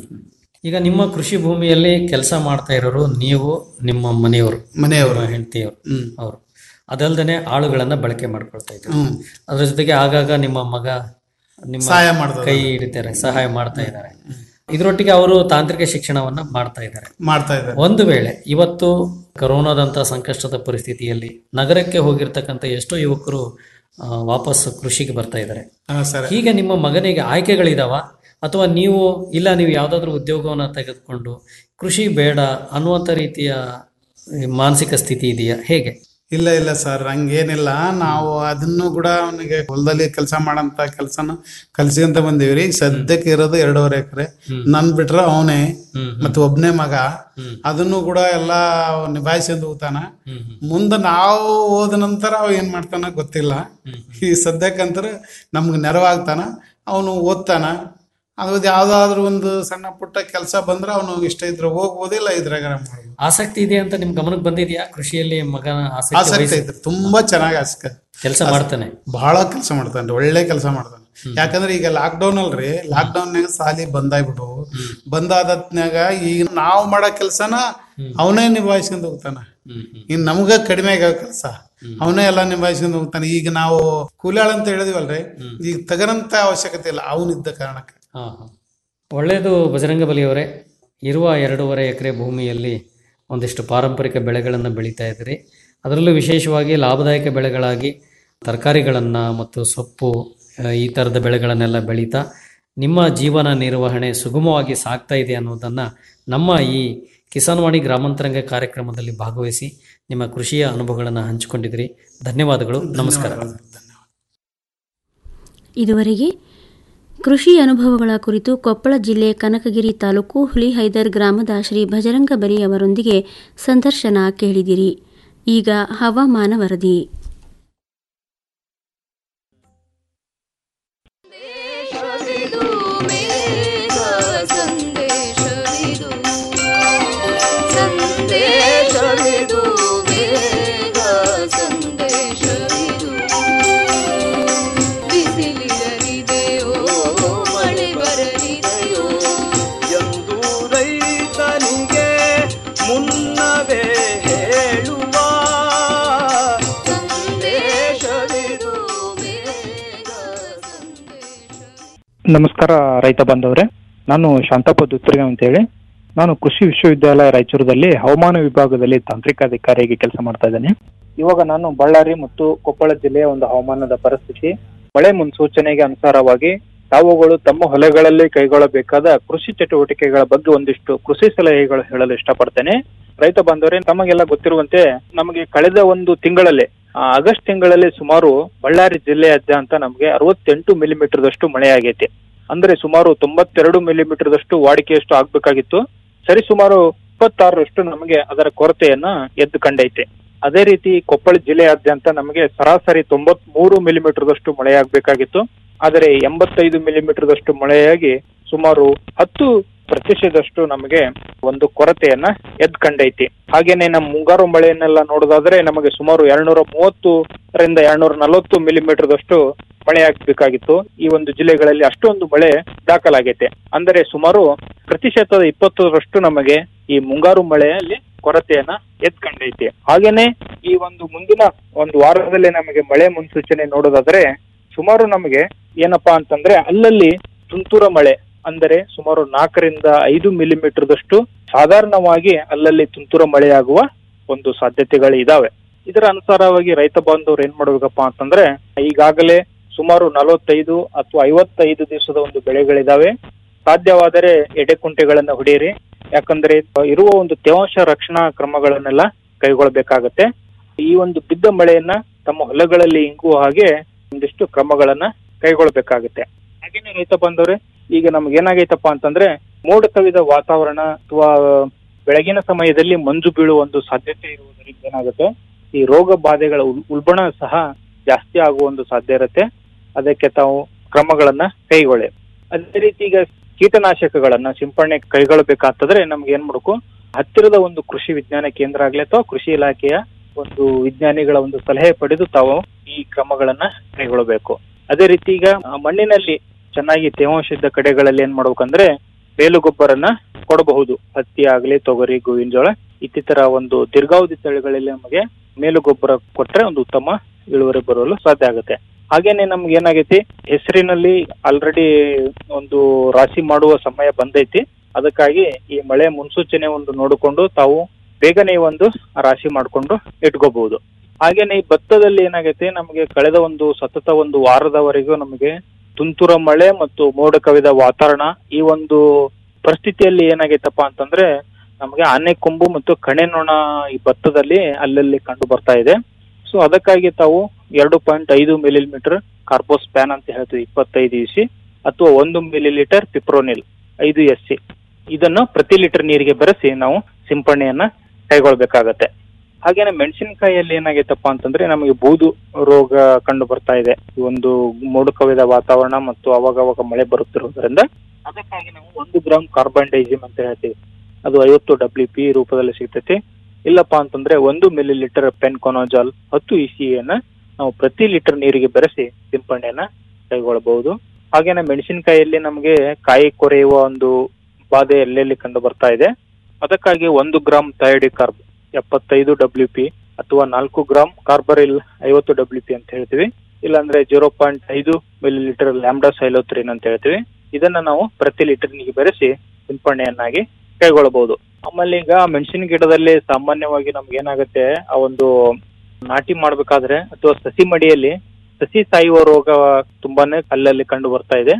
ಈಗ ನಿಮ್ಮ ಕೃಷಿ ಭೂಮಿಯಲ್ಲಿ ಕೆಲಸ ಮಾಡ್ತಾ ಇರೋರು ನೀವು ನಿಮ್ಮ ಮನೆಯವರು ಮನೆಯವರು. ನಿಮ್ಮ ಹೆಂಡತಿಯವರು ಹ್ಮ್. ಅವರು ಅದಲ್ದೇನೆ ಆಳುಗಳನ್ನ ಬಳಕೆ ಮಾಡ್ಕೊಳ್ತಾ ಇದ್ದಾರೆ ಹ್ಮ್. ಅದ್ರ ಜೊತೆಗೆ ಆಗಾಗ ನಿಮ್ಮ ಮಗ ನಿಮ್ಮ ಸಹಾಯ ಮಾಡ್ತಾರೆ. ಕೈ ಹಿಡಿತಾರೆ ಸಹಾಯ ಮಾಡ್ತಾ ಇದ್ದಾರೆ ಇದರೊಟ್ಟಿಗೆ ಅವರು ತಾಂತ್ರಿಕ ಶಿಕ್ಷಣವನ್ನ ಮಾಡ್ತಾ ಇದ್ದಾರೆ ಮಾಡ್ತಾ ಇದ್ದಾರೆ ಒಂದು ವೇಳೆ ಇವತ್ತು ಕರೋನಾದಂತ ಸಂಕಷ್ಟದ ಪರಿಸ್ಥಿತಿಯಲ್ಲಿ ನಗರಕ್ಕೆ ಹೋಗಿರ್ತಕ್ಕಂಥ ಎಷ್ಟೋ ಯುವಕರು ಆ, ವಾಪಸ್ ಕೃಷಿಗೆ ಬರ್ತಾ ಇದ್ದಾರೆ ಹಾ, ಸರ್ ಹೀಗೆ ನಿಮ್ಮ ಮಗನಿಗೆ ಆಯ್ಕೆಗಳಿದಾವ ಅಥವಾ ನೀವು ಇಲ್ಲ ನೀವು ಯಾವುದಾದ್ರೂ ಉದ್ಯೋಗವನ್ನು ತೆಗೆದುಕೊಂಡು ಕೃಷಿ ಬೇಡ ಅನ್ನುವಂಥ ರೀತಿಯ ಈ, ಮಾನಸಿಕ ಸ್ಥಿತಿ ಇದೆಯಾ ಹೇಗೆ ಇಲ್ಲ ಇಲ್ಲ ಸರ್ ಹಂಗೇನಿಲ್ಲ ನಾವು ಅದನ್ನು ಕೂಡ ಅವನಿಗೆ ಹೊಲದಲ್ಲಿ ಕೆಲಸ ಮಾಡಂತ ಕೆಲಸನ ಕಲ್ಸ್ಕೊಂತ ಬಂದೀವ್ರಿ ಈಗ ಸದ್ಯಕ್ಕೆ ಇರೋದು ಎರಡೂವರೆ ಎಕರೆ ನನ್ ಬಿಟ್ರ ಅವನೇ ಮತ್ತೆ ಒಬ್ನೇ ಮಗ ಅದನ್ನು ಕೂಡ ಎಲ್ಲ ನಿಭಾಯಿಸ್ಕೊಂಡು ಹೋಗ್ತಾನ ಮುಂದೆ ನಾವು ಹೋದ ನಂತರ ಅವ ಏನ್ ಮಾಡ್ತಾನ ಗೊತ್ತಿಲ್ಲ ಈ ಸದ್ಯಕ್ಕಂತರ ನಮ್ಗೆ ನೆರವಾಗ್ತಾನ ಅವನು ಓದ್ತಾನ ಅದು ಯಾವ್ದಾದ್ರು ಒಂದು ಸಣ್ಣ ಪುಟ್ಟ ಕೆಲಸ ಬಂದ್ರೆ ಅವನು ಇಷ್ಟ ಇದ್ರೆ ಹೋಗ್ಬೋದಿಲ್ಲ ಇದ್ರಾಗ ಮಾಡ್ಬೋದು. ಆಸಕ್ತಿ ಇದೆ ಅಂತ ನಿಮ್ ಗಮನಕ್ಕೆ ಬಂದಿದೆಯಾ ಕೃಷಿಯಲ್ಲಿ ಮಗನ ಆಸಕ್ತಿ ಆಸಕ್ತಿ ವಹಿಸಿ- ಐತ್ರಿ ತುಂಬಾ ಚೆನ್ನಾಗಿ ಆಸಕ್ತಿ ಕೆಲಸ ಮಾಡ್ತಾನೆ ಬಹಳ ಕೆಲಸ ಮಾಡ್ತಾನೆ ಒಳ್ಳೆ ಕೆಲಸ ಮಾಡ್ತಾನೆ ಯಾಕಂದ್ರೆ ಈಗ ಲಾಕ್ ಡೌನ್ ಅಲ್ರಿ ಲಾಕ್ ಡೌನ್ಯಾಗ ಸಾಲಿ ಬಂದಾಗ್ಬಿಟ್ಟು ಬಂದಾದತ್ನ್ಯಾಗ ಈಗ ನಾವು ಮಾಡೋ ಕೆಲ್ಸನ ಅವನೇ ನಿಭಾಯಿಸ್ಕೊಂಡ್ ಹೋಗ್ತಾನ ಇನ್ ನಮ್ಗ ಕಡಿಮೆ ಆಗ್ಯಾವ ಕೆಲಸ ಅವನೇ ಎಲ್ಲ ನಿಭಾಯಿಸ್ಕೊಂಡ್ ಹೋಗ್ತಾನೆ ಈಗ ನಾವು ಕೂಲಾಳ ಅಂತ ಹೇಳಿದಿವಲ್ರಿ ಈಗ ತಗರಂತ ಅವಶ್ಯಕತೆ ಇಲ್ಲ ಅವನಿದ್ದ ಕಾರಣಕ್ಕೆ ಹಾ ಹಾ ಒಳ್ಳೆಯದು ಬಜರಂಗ ಬಲಿಯವರೇ ಇರುವ ಎರಡೂವರೆ ಎಕರೆ ಭೂಮಿಯಲ್ಲಿ ಒಂದಿಷ್ಟು ಪಾರಂಪರಿಕ ಬೆಳೆಗಳನ್ನು ಬೆಳೀತಾ ಇದ್ದೀರಿ ಅದರಲ್ಲೂ ವಿಶೇಷವಾಗಿ ಲಾಭದಾಯಕ ಬೆಳೆಗಳಾಗಿ ತರಕಾರಿಗಳನ್ನು ಮತ್ತು ಸೊಪ್ಪು ಆ, ಈ ಥರದ ಬೆಳೆಗಳನ್ನೆಲ್ಲ ಬೆಳೀತಾ ನಿಮ್ಮ ಜೀವನ ನಿರ್ವಹಣೆ ಸುಗಮವಾಗಿ ಸಾಗ್ತಾ ಇದೆ ಅನ್ನೋದನ್ನು ನಮ್ಮ ಈ ಕಿಸಾನ್ವಾಣಿ ಗ್ರಾಮಾಂತರಂಗ ಕಾರ್ಯಕ್ರಮದಲ್ಲಿ ಭಾಗವಹಿಸಿ ನಿಮ್ಮ ಕೃಷಿಯ ಅನುಭವಗಳನ್ನು ಹಂಚಿಕೊಂಡಿದ್ರಿ ಧನ್ಯವಾದಗಳು ನಮಸ್ಕಾರ ಇದುವರೆಗೆ ಕೃಷಿ ಅನುಭವಗಳ ಕುರಿತು ಕೊಪ್ಪಳ ಜಿಲ್ಲೆ ಕನಕಗಿರಿ ತಾಲೂಕು ಹುಲಿಹೈದರ್ ಗ್ರಾಮದ ಶ್ರೀ ಭಜರಂಗ ಬಲಿ ಅವರೊಂದಿಗೆ ಸಂದರ್ಶನ ಕೇಳಿದಿರಿ ಈಗ ಹವಾಮಾನ ವರದಿ ಎಂದು ರೈತನಿಗೆ ಮುನ್ನವೇ ಹೇಳುವ ಸಂದೇಶವಿದು ನಮಸ್ಕಾರ ರೈತ ಬಾಂಧವರೇ ನಾನು ಶಾಂತಪ್ಪ ದುತ್ತರ್ಗ ಅಂತೇಳಿ ನಾನು ಕೃಷಿ ವಿಶ್ವವಿದ್ಯಾಲಯ ರಾಯಚೂರದಲ್ಲಿ ಹವಾಮಾನ ವಿಭಾಗದಲ್ಲಿ ತಾಂತ್ರಿಕ ಅಧಿಕಾರಿಯಾಗಿ ಕೆಲಸ ಮಾಡ್ತಾ ಇದ್ದೇನೆ ಇವಾಗ ನಾನು ಬಳ್ಳಾರಿ ಮತ್ತು ಕೊಪ್ಪಳ ಜಿಲ್ಲೆಯ ಒಂದು ಹವಾಮಾನದ ಪರಿಸ್ಥಿತಿ ಮಳೆ ಮುನ್ಸೂಚನೆಗೆ ಅನುಸಾರವಾಗಿ ತಾವುಗಳು ತಮ್ಮ ಹೊಲಗಳಲ್ಲಿ ಕೈಗೊಳ್ಳಬೇಕಾದ ಕೃಷಿ ಚಟುವಟಿಕೆಗಳ ಬಗ್ಗೆ ಒಂದಿಷ್ಟು ಕೃಷಿ ಸಲಹೆಗಳು ಹೇಳಲು ಇಷ್ಟಪಡ್ತೇನೆ ರೈತ ಬಾಂಧವರೇ ತಮಗೆಲ್ಲ ಗೊತ್ತಿರುವಂತೆ ನಮಗೆ ಕಳೆದ ಒಂದು ತಿಂಗಳಲ್ಲಿ ಆ, ಆಗಸ್ಟ್ ತಿಂಗಳಲ್ಲಿ ಸುಮಾರು ಬಳ್ಳಾರಿ ಜಿಲ್ಲೆಯಾದ್ಯಂತ ನಮಗೆ ಅರವತ್ತೆಂಟು ಮಿಲಿಮೀಟರ್ದಷ್ಟು ಮಳೆ ಆಗೈತಿ ಅಂದ್ರೆ ಸುಮಾರು ತೊಂಬತ್ತೆರಡು ಮಿಲಿಮೀಟರ್ದಷ್ಟು ವಾಡಿಕೆಯಷ್ಟು ಆಗ್ಬೇಕಾಗಿತ್ತು ಸರಿ ಸುಮಾರು ಇಪ್ಪತ್ತಾರರಷ್ಟು ನಮಗೆ ಅದರ ಕೊರತೆಯನ್ನ ಎದ್ದು ಕಂಡೈತೆ ಅದೇ ರೀತಿ ಕೊಪ್ಪಳ ಜಿಲ್ಲೆಯಾದ್ಯಂತ ನಮಗೆ ಸರಾಸರಿ ತೊಂಬತ್ ಮೂರು ಮಿಲಿಮೀಟರ್ದಷ್ಟು ಮಳೆ ಆಗ್ಬೇಕಾಗಿತ್ತು ಆದರೆ ಎಂಬತ್ತೈದು ಮಿಲಿಮೀಟರ್ದಷ್ಟು ಮಳೆಯಾಗಿ ಸುಮಾರು ಹತ್ತು ಪ್ರತಿಶತದಷ್ಟು ನಮಗೆ ಒಂದು ಕೊರತೆಯನ್ನ ಎದ್ ಕಂಡೈತಿ ಹಾಗೇನೆ ನಮ್ಮ ಮುಂಗಾರು ಮಳೆಯನ್ನೆಲ್ಲ ನೋಡೋದಾದ್ರೆ ನಮಗೆ ಸುಮಾರು ಎರಡ್ನೂರ ಮೂವತ್ತರಿಂದ ಎರಡ್ನೂರ ನಲವತ್ತು ಮಿಲಿಮೀಟರ್ದಷ್ಟು ಮಳೆ ಆಗ್ಬೇಕಾಗಿತ್ತು ಈ ಒಂದು ಜಿಲ್ಲೆಗಳಲ್ಲಿ ಅಷ್ಟೊಂದು ಮಳೆ ದಾಖಲಾಗೈತೆ ಅಂದರೆ ಸುಮಾರು ಪ್ರತಿಶತದ ಇಪ್ಪತ್ತರಷ್ಟು ನಮಗೆ ಈ ಮುಂಗಾರು ಮಳೆಯಲ್ಲಿ ಕೊರತೆಯನ್ನ ಎದ್ ಕಂಡೈತಿ ಹಾಗೇನೆ ಈ ಒಂದು ಮುಂದಿನ ಒಂದು ವಾರದಲ್ಲಿ ನಮಗೆ ಮಳೆ ಮುನ್ಸೂಚನೆ ನೋಡೋದಾದ್ರೆ ಸುಮಾರು ನಮಗೆ ಏನಪ್ಪಾ ಅಂತಂದ್ರೆ ಅಲ್ಲಲ್ಲಿ ತುಂತುರ ಮಳೆ ಅಂದರೆ ಸುಮಾರು ನಾಲ್ಕರಿಂದ ಐದು ಮಿಲಿಮೀಟರ್ದಷ್ಟು ಸಾಧಾರಣವಾಗಿ ಅಲ್ಲಲ್ಲಿ ತುಂತುರ ಮಳೆಯಾಗುವ ಒಂದು ಸಾಧ್ಯತೆಗಳು ಇದಾವೆ ಇದರ ಅನುಸಾರವಾಗಿ ರೈತ ಬಾಂಧವರು ಏನ್ ಮಾಡ್ಬೇಕಪ್ಪ ಅಂತಂದ್ರೆ ಈಗಾಗಲೇ ಸುಮಾರು ನಲವತ್ತೈದು ಅಥವಾ ಐವತ್ತೈದು ದಿವಸದ ಒಂದು ಬೆಳೆಗಳಿದಾವೆ ಸಾಧ್ಯವಾದರೆ ಎಡೆಕುಂಟೆಗಳನ್ನ ಹೊಡೆಯಿರಿ ಯಾಕಂದ್ರೆ ಇರುವ ಒಂದು ತೇವಾಂಶ ರಕ್ಷಣಾ ಕ್ರಮಗಳನ್ನೆಲ್ಲ ಕೈಗೊಳ್ಳಬೇಕಾಗತ್ತೆ ಈ ಒಂದು ಬಿದ್ದ ಮಳೆಯನ್ನ ತಮ್ಮ ಹೊಲಗಳಲ್ಲಿ ಇಂಗುವ ಹಾಗೆ ಒಂದಿಷ್ಟು ಕ್ರಮಗಳನ್ನ ಕೈಗೊಳ್ಳಬೇಕಾಗತ್ತೆ ಹಾಗೇನೆ ರೈತ ಬಂದವ್ರೆ ಈಗ ನಮ್ಗೆ ಏನಾಗೈತಪ್ಪ ಅಂತಂದ್ರೆ ಮೋಡ ಕವಿದ ವಾತಾವರಣ ಅಥವಾ ಬೆಳಗಿನ ಸಮಯದಲ್ಲಿ ಮಂಜು ಬೀಳುವ ಒಂದು ಸಾಧ್ಯತೆ ಇರುವುದರಿಂದ ಏನಾಗುತ್ತೆ ಈ ರೋಗ ಬಾಧೆಗಳ ಉಲ್- ಉಲ್ಬಣ ಸಹ ಜಾಸ್ತಿ ಆಗುವ ಒಂದು ಸಾಧ್ಯ ಇರುತ್ತೆ ಅದಕ್ಕೆ ತಾವು ಕ್ರಮಗಳನ್ನ ಕೈಗೊಳ್ಳಿ ಅದೇ ರೀತಿ ಈಗ ಕೀಟನಾಶಕಗಳನ್ನ ಸಿಂಪಡಣೆ ಕೈಗೊಳ್ಳಬೇಕಾಗ್ತದ್ರೆ ನಮ್ಗೆ ಏನ್ ಮಾಡ್ಬೇಕು ಹತ್ತಿರದ ಒಂದು ಕೃಷಿ ವಿಜ್ಞಾನ ಕೇಂದ್ರ ಆಗ್ಲಿ ಅಥವಾ ಕೃಷಿ ಇಲಾಖೆಯ ಒಂದು ವಿಜ್ಞಾನಿಗಳ ಒಂದು ಸಲಹೆ ಪಡೆದು ತಾವು ಈ ಕ್ರಮಗಳನ್ನ ಕೈಗೊಳ್ಳಬೇಕು ಅದೇ ರೀತಿ ಈಗ ಆ, ಮಣ್ಣಿನಲ್ಲಿ ಚೆನ್ನಾಗಿ ತೇವಾಂಶ ಇದ್ದ ಕಡೆಗಳಲ್ಲಿ ಏನ್ ಮಾಡ್ಬೇಕಂದ್ರೆ ಬೇಲು ಗೊಬ್ಬರನ್ನ ಕೊಡಬಹುದು ಹತ್ತಿ ಆಗ್ಲಿ ತೊಗರಿ ಗೋವಿನ ಜೋಳ ಇತ್ತಿತರ ಒಂದು ದೀರ್ಘಾವಧಿ ತಳಿಗಳಲ್ಲಿ ನಮಗೆ ಮೇಲು ಗೊಬ್ಬರ ಕೊಟ್ರೆ ಒಂದು ಉತ್ತಮ ಇಳುವರಿ ಬರಲು ಸಾಧ್ಯ ಆಗುತ್ತೆ ಹಾಗೇನೆ ನಮ್ಗೆ ಏನಾಗೈತಿ ಹೆಸರಿನಲ್ಲಿ ಆಲ್ರೆಡಿ ಒಂದು ರಾಶಿ ಮಾಡುವ ಸಮಯ ಬಂದೈತಿ ಅದಕ್ಕಾಗಿ ಈ ಮಳೆ ಮುನ್ಸೂಚನೆ ಒಂದು ನೋಡಿಕೊಂಡು ತಾವು ಬೇಗನೆ ಒಂದು ರಾಶಿ ಮಾಡ್ಕೊಂಡು ಇಟ್ಕೋಬಹುದು ಹಾಗೇನೆ ಈ ಭತ್ತದಲ್ಲಿ ಏನಾಗೈತೆ ನಮಗೆ ಕಳೆದ ಒಂದು ಸತತ ಒಂದು ವಾರದವರೆಗೂ ನಮಗೆ ತುಂತುರ ಮಳೆ ಮತ್ತು ಮೋಡ ಕವಿದ ವಾತಾವರಣ ಈ ಒಂದು ಪರಿಸ್ಥಿತಿಯಲ್ಲಿ ಏನಾಗೈತಪ್ಪ ಅಂತಂದ್ರೆ ನಮಗೆ ಆನೆ ಕೊಂಬು ಮತ್ತು ಕಣೆ ನೊಣ ಈ ಭತ್ತದಲ್ಲಿ ಅಲ್ಲಲ್ಲಿ ಕಂಡು ಬರ್ತಾ ಇದೆ ಸೊ ಅದಕ್ಕಾಗಿ ತಾವು ಎರಡು ಪಾಯಿಂಟ್ ಐದು ಮಿಲಿಮೀಟರ್ ಕಾರ್ಬೋಸ್ಪ್ಯಾನ್ ಅಂತ ಹೇಳ್ತೀವಿ ಇಪ್ಪತ್ತೈದು ಇ ಸಿ ಅಥವಾ ಒಂದು ಮಿಲಿ ಲೀಟರ್ ಪಿಪ್ರೋನಿಲ್ ಐದು ಎಸ್ ಸಿ ಇದನ್ನು ಪ್ರತಿ ಲೀಟರ್ ನೀರಿಗೆ ಬೆರೆಸಿ ನಾವು ಸಿಂಪಡಣೆಯನ್ನ ಕೈಗೊಳ್ಬೇಕಾಗತ್ತೆ ಹಾಗೇನೆ ಮೆಣಸಿನಕಾಯಿಯಲ್ಲಿ ಏನಾಗೈತಪ್ಪ ಅಂತಂದ್ರೆ ನಮಗೆ ಬೂದು ರೋಗ ಕಂಡು ಬರ್ತಾ ಇದೆ ಈ ಒಂದು ಮೋಡ ಕವಿದ ವಾತಾವರಣ ಮತ್ತು ಅವಾಗ ಅವಾಗ ಮಳೆ ಬರುತ್ತಿರುವುದರಿಂದ ಅದಕ್ಕಾಗಿ ನಾವು ಒಂದು ಗ್ರಾಮ್ ಕಾರ್ಬನ್ ಡೈಸಿಮ್ ಅಂತ ಹೇಳ್ತೀವಿ ಅದು ಐವತ್ತು ಡಬ್ಲ್ಯೂ ಪಿ ರೂಪದಲ್ಲಿ ಸಿಗ್ತೈತಿ ಇಲ್ಲಪ್ಪ ಅಂತಂದ್ರೆ ಒಂದು ಮಿಲಿ ಲೀಟರ್ ಪೆನ್ಕೊನೋಜಾಲ್ ಹತ್ತು ಇ ಸಿ ಅನ್ನ ನಾವು ಪ್ರತಿ ಲೀಟರ್ ನೀರಿಗೆ ಬೆರೆಸಿ ಸಿಂಪಡಣೆಯನ್ನ ಕೈಗೊಳ್ಳಬಹುದು ಹಾಗೇನೆ ಮೆಣಸಿನಕಾಯಿಯಲ್ಲಿ ನಮಗೆ ಕಾಯಿ ಕೊರೆಯುವ ಒಂದು ಬಾಧೆ ಎಲ್ಲೆಲ್ಲಿ ಕಂಡು ಬರ್ತಾ ಇದೆ ಅದಕ್ಕಾಗಿ ಒಂದು ಗ್ರಾಮ್ ಥೈಡಿ ಕಾರ್ಬ್ ಎಪ್ಪತ್ತೈದು ಡಬ್ಲ್ಯೂ ಪಿ ಅಥವಾ ನಾಲ್ಕು ಗ್ರಾಮ್ ಕಾರ್ಬರಿಲ್ ಐವತ್ತು ಡಬ್ಲ್ಯೂ ಪಿ ಅಂತ ಹೇಳ್ತೀವಿ ಇಲ್ಲಾಂದ್ರೆ ಜೀರೋ ಪಾಯಿಂಟ್ ಐದು ಮಿಲಿ ಲೀಟರ್ ಲ್ಯಾಂಬ್ಡಾ ಸೈಲೋತ್ರಿನ್ ಅಂತ ಹೇಳ್ತೀವಿ ಇದನ್ನ ನಾವು ಪ್ರತಿ ಲೀಟರ್ ನೀರಿಗೆ ಬೆರೆಸಿ ಸಿಂಪಡಣೆಯನ್ನಾಗಿ ಕೈಗೊಳ್ಳಬಹುದು ಆಮೇಲೆ ಈಗ ಮೆಣಸಿನ ಗಿಡದಲ್ಲಿ ಸಾಮಾನ್ಯವಾಗಿ ನಮ್ಗೆ ಏನಾಗುತ್ತೆ ಆ ಒಂದು ನಾಟಿ ಮಾಡ್ಬೇಕಾದ್ರೆ ಅಥವಾ ಸಸಿ ಮಡಿಯಲ್ಲಿ ಸಸಿ ಸಾಯುವ ರೋಗ ತುಂಬಾನೇ ಅಲ್ಲಲ್ಲಿ ಕಂಡು ಬರ್ತಾ ಇದೆ ಸೊ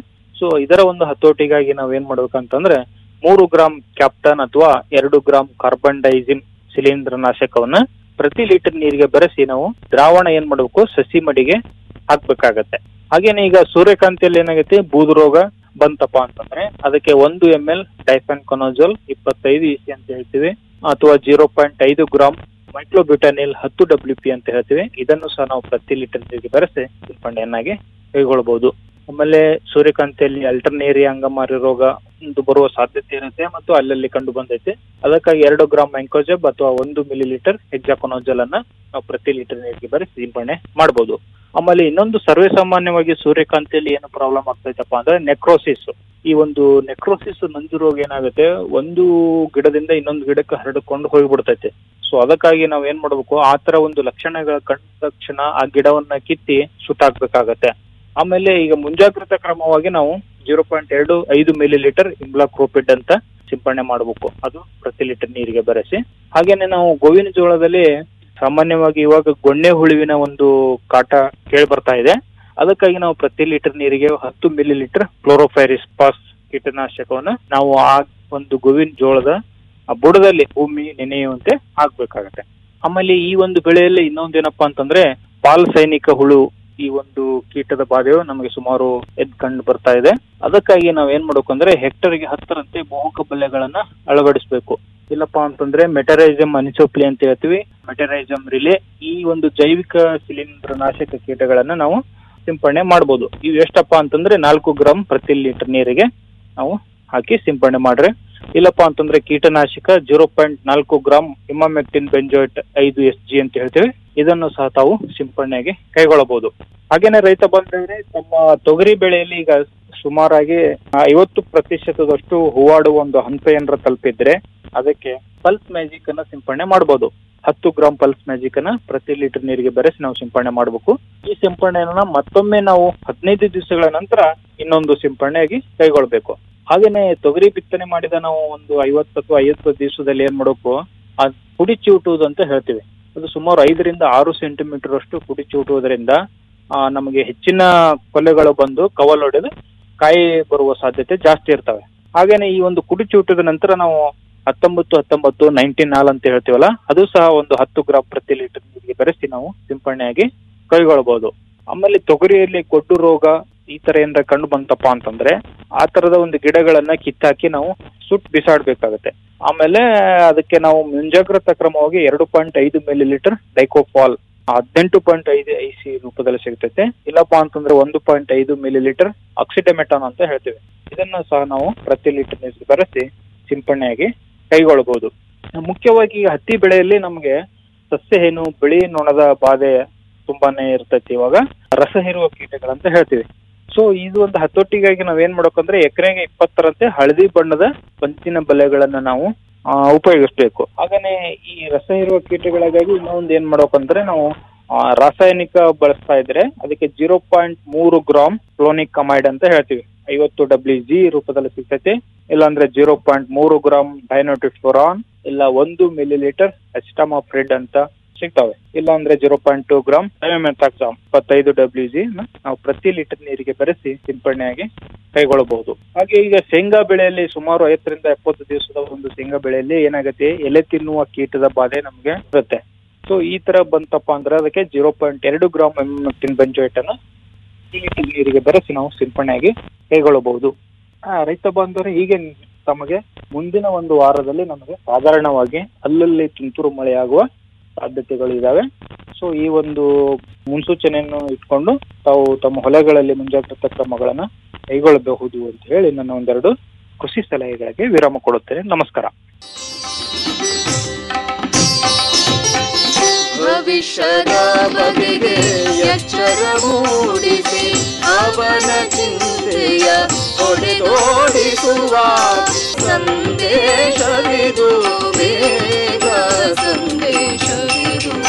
ಸೊ ಇದರ ಒಂದು ಹತೋಟಿಗಾಗಿ ನಾವ್ ಏನ್ ಮಾಡ್ಬೇಕಂತಂದ್ರೆ ಮೂರು ಗ್ರಾಂ ಕ್ಯಾಪ್ಟನ್ ಅಥವಾ ಎರಡು ಗ್ರಾಂ ಕಾರ್ಬನ್ ಡೈಸಿಮ್ ಶಿಲೀಂಧ್ರ ನಾಶಕವನ್ನ ಪ್ರತಿ ಲೀಟರ್ ನೀರಿಗೆ ಬೆರೆಸಿ ನಾವು ದ್ರಾವಣ ಏನ್ ಮಾಡ್ಬೇಕು ಸಸಿ ಮಡಿಗೆ ಹಾಕ್ಬೇಕಾಗತ್ತೆ ಹಾಗೇನೆ ಈಗ ಸೂರ್ಯಕಾಂತಿಯಲ್ಲಿ ಏನಾಗೈತೆ ಬೂದು ರೋಗ ಬಂತಪ್ಪ ಅಂತಂದ್ರೆ ಅದಕ್ಕೆ ಒಂದು ಎಂ ಎಲ್ ಟೈಫನ್ ಕೊನೋಜೋಲ್ ಇಪ್ಪತ್ತೈದು ಇಸಿ ಅಂತ ಹೇಳ್ತೀವಿ ಅಥವಾ ಜೀರೋ ಪಾಯಿಂಟ್ ಐದು ಗ್ರಾಮ್ ಮೈಕ್ರೋಬ್ಯೂಟಾನಿಲ್ ಹತ್ತು ಡಬ್ಲ್ಯೂ ಪಿ ಅಂತ ಹೇಳ್ತೀವಿ ಇದನ್ನು ಸಹ ನಾವು ಪ್ರತಿ ಲೀಟರ್ ನೀರಿಗೆ ಬೆರೆಸಿ ಸಿಂಪಡಣೆಯನ್ನಾಗಿ ಕೈಗೊಳ್ಳಬಹುದು ಆಮೇಲೆ ಸೂರ್ಯಕಾಂತಿಯಲ್ಲಿ ಅಲ್ಟರ್ನೇರಿಯಾ ಅಂಗಮಾರಿ ರೋಗ ಒಂದು ಬರುವ ಸಾಧ್ಯತೆ ಇರುತ್ತೆ ಮತ್ತು ಅಲ್ಲಲ್ಲಿ ಕಂಡು ಬಂದೈತೆ ಅದಕ್ಕಾಗಿ ಎರಡು ಗ್ರಾಮ್ ಮ್ಯಾಂಕೋಜಬ್ ಅಥವಾ ಒಂದು ಮಿಲಿ ಲೀಟರ್ ಹೆಕ್ಸಾಕೊನೋಜಲ್ ಅನ್ನ ನಾವು ಪ್ರತಿ ಲೀಟರ್ ನೀರಿಗೆ ಬೆರೆಸಿ ಸಿಂಪಡಣೆ ಮಾಡಬಹುದು ಆಮೇಲೆ ಇನ್ನೊಂದು ಸರ್ವೇ ಸಾಮಾನ್ಯವಾಗಿ ಸೂರ್ಯಕಾಂತಿಯಲ್ಲಿ ಏನು ಪ್ರಾಬ್ಲಮ್ ಆಗ್ತೈತಪ್ಪ ಅಂದ್ರೆ ನೆಕ್ರೋಸಿಸ್ ಈ ಒಂದು ನೆಕ್ರೋಸಿಸ್ ನಂಜು ರೋಗ ಏನಾಗುತ್ತೆ ಒಂದು ಗಿಡದಿಂದ ಇನ್ನೊಂದು ಗಿಡಕ್ಕೆ ಹರಡಿಕೊಂಡು ಹೋಗ್ಬಿಡ್ತೈತೆ ಸೊ ಅದಕ್ಕಾಗಿ ನಾವ್ ಏನ್ ಮಾಡ್ಬೇಕು ಆ ತರ ಒಂದು ಲಕ್ಷಣಗಳ ಕಂಡ ತಕ್ಷಣ ಆ ಗಿಡವನ್ನ ಕಿತ್ತಿ ಸುಟ್ಟಾಕ್ಬೇಕಾಗತ್ತೆ ಆಮೇಲೆ ಈಗ ಮುಂಜಾಗ್ರತಾ ಕ್ರಮವಾಗಿ ನಾವು ಜೀರೋ ಪಾಯಿಂಟ್ ಎರಡು ಐದು ಮಿಲಿ ಲೀಟರ್ ಇಂಬ್ಲಾಕ್ರೋಪಿಡ್ ಅಂತ ಸಿಂಪಡಣೆ ಮಾಡಬೇಕು ಅದು ಪ್ರತಿ ಲೀಟರ್ ನೀರಿಗೆ ಬೆರೆಸಿ ಹಾಗೇನೆ ನಾವು ಗೋವಿನ ಜೋಳದಲ್ಲಿ ಸಾಮಾನ್ಯವಾಗಿ ಇವಾಗ ಗೊಣ್ಣೆ ಹುಳುವಿನ ಒಂದು ಕಾಟ ಕೇಳಿ ಬರ್ತಾ ಇದೆ ಅದಕ್ಕಾಗಿ ನಾವು ಪ್ರತಿ ಲೀಟರ್ ನೀರಿಗೆ ಹತ್ತು ಮಿಲಿ ಲೀಟರ್ ಕ್ಲೋರೋಫೈರಿಸ್ ಪಾಸ್ ಕೀಟನಾಶಕವನ್ನ ನಾವು ಆ ಒಂದು ಗೋವಿನ ಜೋಳದ ಆ ಬುಡದಲ್ಲಿ ಭೂಮಿ ನೆನೆಯುವಂತೆ ಹಾಕ್ಬೇಕಾಗತ್ತೆ ಆಮೇಲೆ ಈ ಒಂದು ಬೆಳೆಯಲ್ಲಿ ಇನ್ನೊಂದೇನಪ್ಪಾ ಅಂತಂದ್ರೆ ಪಾಲ್ ಸೈನಿಕ ಹುಳು ಈ ಒಂದು ಕೀಟದ ಬಾಧೆಯು ನಮಗೆ ಸುಮಾರು ಎದ್ ಕಂಡು ಬರ್ತಾ ಇದೆ ಅದಕ್ಕಾಗಿ ನಾವ್ ಏನ್ ಮಾಡ್ಬೇಕು ಅಂದ್ರೆ ಹೆಕ್ಟರ್ಗೆ ಹತ್ತರಂತೆ ಬಹುಕ ಬಲ್ಲೆಗಳನ್ನ ಅಳವಡಿಸಬೇಕು ಇಲ್ಲಪ್ಪ ಅಂತಂದ್ರೆ ಮೆಟರೈಸಮ್ ಅನಿಸೋಪ್ಲಿ ಅಂತ ಹೇಳ್ತೀವಿ ಮೆಟರೈಸಮ್ ರಿಲೆ ಈ ಒಂದು ಜೈವಿಕ ಶಿಲೀಂಧ್ರ ನಾಶಕ ಕೀಟಗಳನ್ನ ನಾವು ಸಿಂಪಡಣೆ ಮಾಡ್ಬೋದು ಇವು ಎಷ್ಟಪ್ಪ ಅಂತಂದ್ರೆ ನಾಲ್ಕು ಗ್ರಾಮ್ ಪ್ರತಿ ಲೀಟರ್ ನೀರಿಗೆ ನಾವು ಹಾಕಿ ಸಿಂಪಡಣೆ ಮಾಡ್ರೆ ಇಲ್ಲಪ್ಪ ಅಂತಂದ್ರೆ ಕೀಟನಾಶಕ ಜೀರೋ ಪಾಯಿಂಟ್ ನಾಲ್ಕು ಗ್ರಾಮ್ ಇಮಾಮೆಕ್ಟಿನ್ ಬೆಂಜೋಯಿಟ್ ಐದು ಎಸ್ ಜಿ ಅಂತ ಹೇಳ್ತೇವೆ ಇದನ್ನು ಸಹ ತಾವು ಸಿಂಪಡಣೆಗೆ ಕೈಗೊಳ್ಳಬಹುದು ಹಾಗೇನೆ ರೈತ ಬಂದ್ರೆ ತಮ್ಮ ತೊಗರಿ ಬೆಳೆಯಲ್ಲಿ ಈಗ ಸುಮಾರಾಗಿ ಐವತ್ತು ಪ್ರತಿಶತದಷ್ಟು ಹೂವಾಡುವ ಒಂದು ಹಂತ ಏನಾರ ತಲುಪಿದ್ರೆ ಅದಕ್ಕೆ ಪಲ್ಸ್ ಮ್ಯಾಜಿಕ್ ಅನ್ನ ಸಿಂಪಡಣೆ ಮಾಡಬಹುದು ಹತ್ತು ಗ್ರಾಮ್ ಪಲ್ಸ್ ಮ್ಯಾಜಿಕ್ ಅನ್ನ ಪ್ರತಿ ಲೀಟರ್ ನೀರಿಗೆ ಬೆರೆಸಿ ನಾವು ಸಿಂಪಡಣೆ ಮಾಡಬೇಕು ಈ ಸಿಂಪಡಣೆಯನ್ನ ಮತ್ತೊಮ್ಮೆ ನಾವು ಹದಿನೈದು ದಿವಸಗಳ ನಂತರ ಇನ್ನೊಂದು ಸಿಂಪಡಣೆಯಾಗಿ ಕೈಗೊಳ್ಬೇಕು ಹಾಗೇನೆ ತೊಗರಿ ಬಿತ್ತನೆ ಮಾಡಿದ ನಾವು ಒಂದು ಐವತ್ತು ಅಥವಾ ಐವತ್ತು ದಿವಸದಲ್ಲಿ ಏನ್ ಮಾಡಬೇಕು ಆ ಪುಡಿ ಚಿವುಟುವುದು ಅಂತ ಹೇಳ್ತೀವಿ ಅದು ಸುಮಾರು ಐದರಿಂದ ಆರು ಸೆಂಟಿಮೀಟರ್ ಅಷ್ಟು ಪುಡಿ ಚಿವುಟುವುದರಿಂದ ಆ, ನಮಗೆ ಹೆಚ್ಚಿನ ಕೊಲೆಗಳು ಬಂದು ಕವಲೊಡೆದು ಕಾಯಿ ಬರುವ ಸಾಧ್ಯತೆ ಜಾಸ್ತಿ ಇರ್ತವೆ ಹಾಗೇನೆ ಈ ಒಂದು ಕುಡಿ ಚಿವುಟದ ನಂತರ ನಾವು ಹತ್ತೊಂಬತ್ತು ಹತ್ತೊಂಬತ್ತು ನೈನ್ಟೀನ್ ನಾಲ್ ಅಂತ ಹೇಳ್ತೀವಲ್ಲ ಅದು ಸಹ ಒಂದು ಹತ್ತು ಗ್ರಾಮ್ ಪ್ರತಿ ಲೀಟರ್ ನೀರಿಗೆ ಬೆರೆಸಿ ನಾವು ಸಿಂಪಡಣೆಯಾಗಿ ಕೈಗೊಳ್ಳಬಹುದು ಆಮೇಲೆ ತೊಗರಿಯಲ್ಲಿ ಗೊಡ್ಡು ರೋಗ ಈ ತರ ಏನಾರ ಕಂಡು ಬಂತಪ್ಪ ಅಂತಂದ್ರೆ ಆ ತರದ ಒಂದು ಗಿಡಗಳನ್ನ ಕಿತ್ತಾಕಿ ನಾವು ಸುಟ್ ಬಿಸಾಡ್ಬೇಕಾಗತ್ತೆ ಆಮೇಲೆ ಅದಕ್ಕೆ ನಾವು ಮುಂಜಾಗ್ರತಾ ಕ್ರಮವಾಗಿ ಎರಡು ಪಾಯಿಂಟ್ ಐದು ಮಿಲಿ ಲೀಟರ್ ಡೈಕೋಫಾಲ್ ಹದಿನೆಂಟು ಪಾಯಿಂಟ್ ಐದು ಐ ಸಿ ರೂಪದಲ್ಲಿ ಸಿಗ್ತೈತೆ ಇಲ್ಲಪ್ಪ ಅಂತಂದ್ರೆ ಒಂದು ಪಾಯಿಂಟ್ ಐದು ಮಿಲಿ ಲೀಟರ್ ಆಕ್ಸಿಡೆಮೆಟಾನ್ ಅಂತ ಹೇಳ್ತೀವಿ ಇದನ್ನ ಸಹ ನಾವು ಪ್ರತಿ ಲೀಟರ್ ನೀರಿಗೆ ಬೆರೆಸಿ ಸಿಂಪಡಣೆಯಾಗಿ ಕೈಗೊಳ್ಳಬಹುದು ಮುಖ್ಯವಾಗಿ ಈ ಹತ್ತಿ ಬೆಳೆಯಲ್ಲಿ ನಮಗೆ ಸಸ್ಯ ಹೇನು ಬಿಳಿ ನೊಣದ ಬಾಧೆ ತುಂಬಾನೇ ಇರ್ತೈತಿ ಇವಾಗ ರಸ ಹೀರುವ ಕೀಟಗಳಂತ ಹೇಳ್ತೀವಿ ಸೊ ಇದು ಒಂದು ಹತೋಟಿಗಾಗಿ ನಾವ್ ಏನ್ ಮಾಡ್ಬೇಕಂದ್ರೆ ಎಕರೆಗೆ ಇಪ್ಪತ್ತರಂತೆ ಹಳದಿ ಬಣ್ಣದ ಪಂಚಿನ ಬಲೆಗಳನ್ನ ನಾವು ಆ, ಉಪಯೋಗಿಸ್ಬೇಕು ಹಾಗೇನೆ ಈ ರಸ ಇರುವ ಕೀಟಗಳಿಗಾಗಿ ಇನ್ನೊಂದು ಏನ್ ಮಾಡ್ಬೇಕಂದ್ರೆ ನಾವು ಆ, ರಾಸಾಯನಿಕ ಬಳಸ್ತಾ ಇದ್ರೆ ಅದಕ್ಕೆ ಜೀರೋ ಪಾಯಿಂಟ್ ಮೂರು ಗ್ರಾಮ್ ಕ್ಲೋನಿಕ್ ಕಮೈಡ್ ಅಂತ ಹೇಳ್ತೀವಿ ಐವತ್ತು ಡಬ್ಲ್ಯೂ ಜಿ ರೂಪದಲ್ಲಿ ಸಿಗ್ತೈತೆ ಇಲ್ಲಾಂದ್ರೆ ಜೀರೋ ಪಾಯಿಂಟ್ ಮೂರು ಗ್ರಾಮ್ ಡೈನೋಟಿಫೋರಾನ್ ಇಲ್ಲ ಒಂದು ಮಿಲಿ ಲೀಟರ್ ಎಸ್ಟಾಮಾಫ್ರಿಡ್ ಅಂತ ಸಿಗ್ತವೆ ಇಲ್ಲ ಅಂದ್ರೆ zero point two gram thiamethoxam ಇಪ್ಪತ್ತೈದು ಡಬ್ಲ್ಯೂ ಜಿ ನಾವು ಪ್ರತಿ ಲೀಟರ್ ನೀರಿಗೆ ಬೆರೆಸಿ ಸಿಂಪಡಣೆಯಾಗಿ ಕೈಗೊಳ್ಳಬಹುದು ಹಾಗೆ ಈಗ ಶೇಂಗಾ ಬೆಳೆಯಲ್ಲಿ ಸುಮಾರು ಐವತ್ತರಿಂದ ಎಪ್ಪತ್ತು ದಿವಸದ ಒಂದು ಶೇಂಗಾ ಬೆಳೆಯಲ್ಲಿ ಏನಾಗುತ್ತೆ ಎಲೆ ತಿನ್ನುವ ಕೀಟದ ಬಾಧೆ ನಮಗೆ ಇರುತ್ತೆ ಸೊ ಈ ತರ ಬಂತಪ್ಪ ಅಂದ್ರೆ ಅದಕ್ಕೆ ಜೀರೋ ಪಾಯಿಂಟ್ ಎರಡು ಗ್ರಾಮ್ ಎಮ್ಮೆಕ್ಟಿನ್ ಬೆಂಜೋಯಿಟ್ ಅನ್ನ ಈ ಲೀಟರ್ ನೀರಿಗೆ ಬೆರೆಸಿ ನಾವು ಸಿಂಪಡಣೆಯಾಗಿ ಕೈಗೊಳ್ಳಬಹುದು ಆ, ರೈತ ಬಾಂಧವರು ಹೀಗೆ ತಮಗೆ ಮುಂದಿನ ಒಂದು ವಾರದಲ್ಲಿ ನಮಗೆ ಸಾಧಾರಣವಾಗಿ ಅಲ್ಲಲ್ಲಿ ತುಂತುರು ಮಳೆಯಾಗುವ ಸಾಧ್ಯತೆಗಳು ಇದಾವೆ ಸೊ ಈ ಒಂದು ಮುನ್ಸೂಚನೆಯನ್ನು ಇಟ್ಕೊಂಡು ತಾವು ತಮ್ಮ ಹೊಲಗಳಲ್ಲಿ ಮುಂಜಾಗ್ರತಾ ಕ್ರಮಗಳನ್ನ ಕೈಗೊಳ್ಳಬಹುದು ಅಂತ ಹೇಳಿ ನನ್ನ ಒಂದೆರಡು ಕೃಷಿ ಸಲಹೆಗಳಿಗೆ ವಿರಾಮ ಕೊಡುತ್ತೇನೆ ನಮಸ್ಕಾರ ಭವಿಷ್ಯದ ಬಗೆಗೆ ಎಚ್ಚರ ಮೂಡಿಸಿ ಅವನ ಚಿಂತೆಯ ಹೊಡೆದೋಡಿಸುವ ಸಂದೇಶವಿದು ಬೇಗ ಸಂದೇಶವಿದು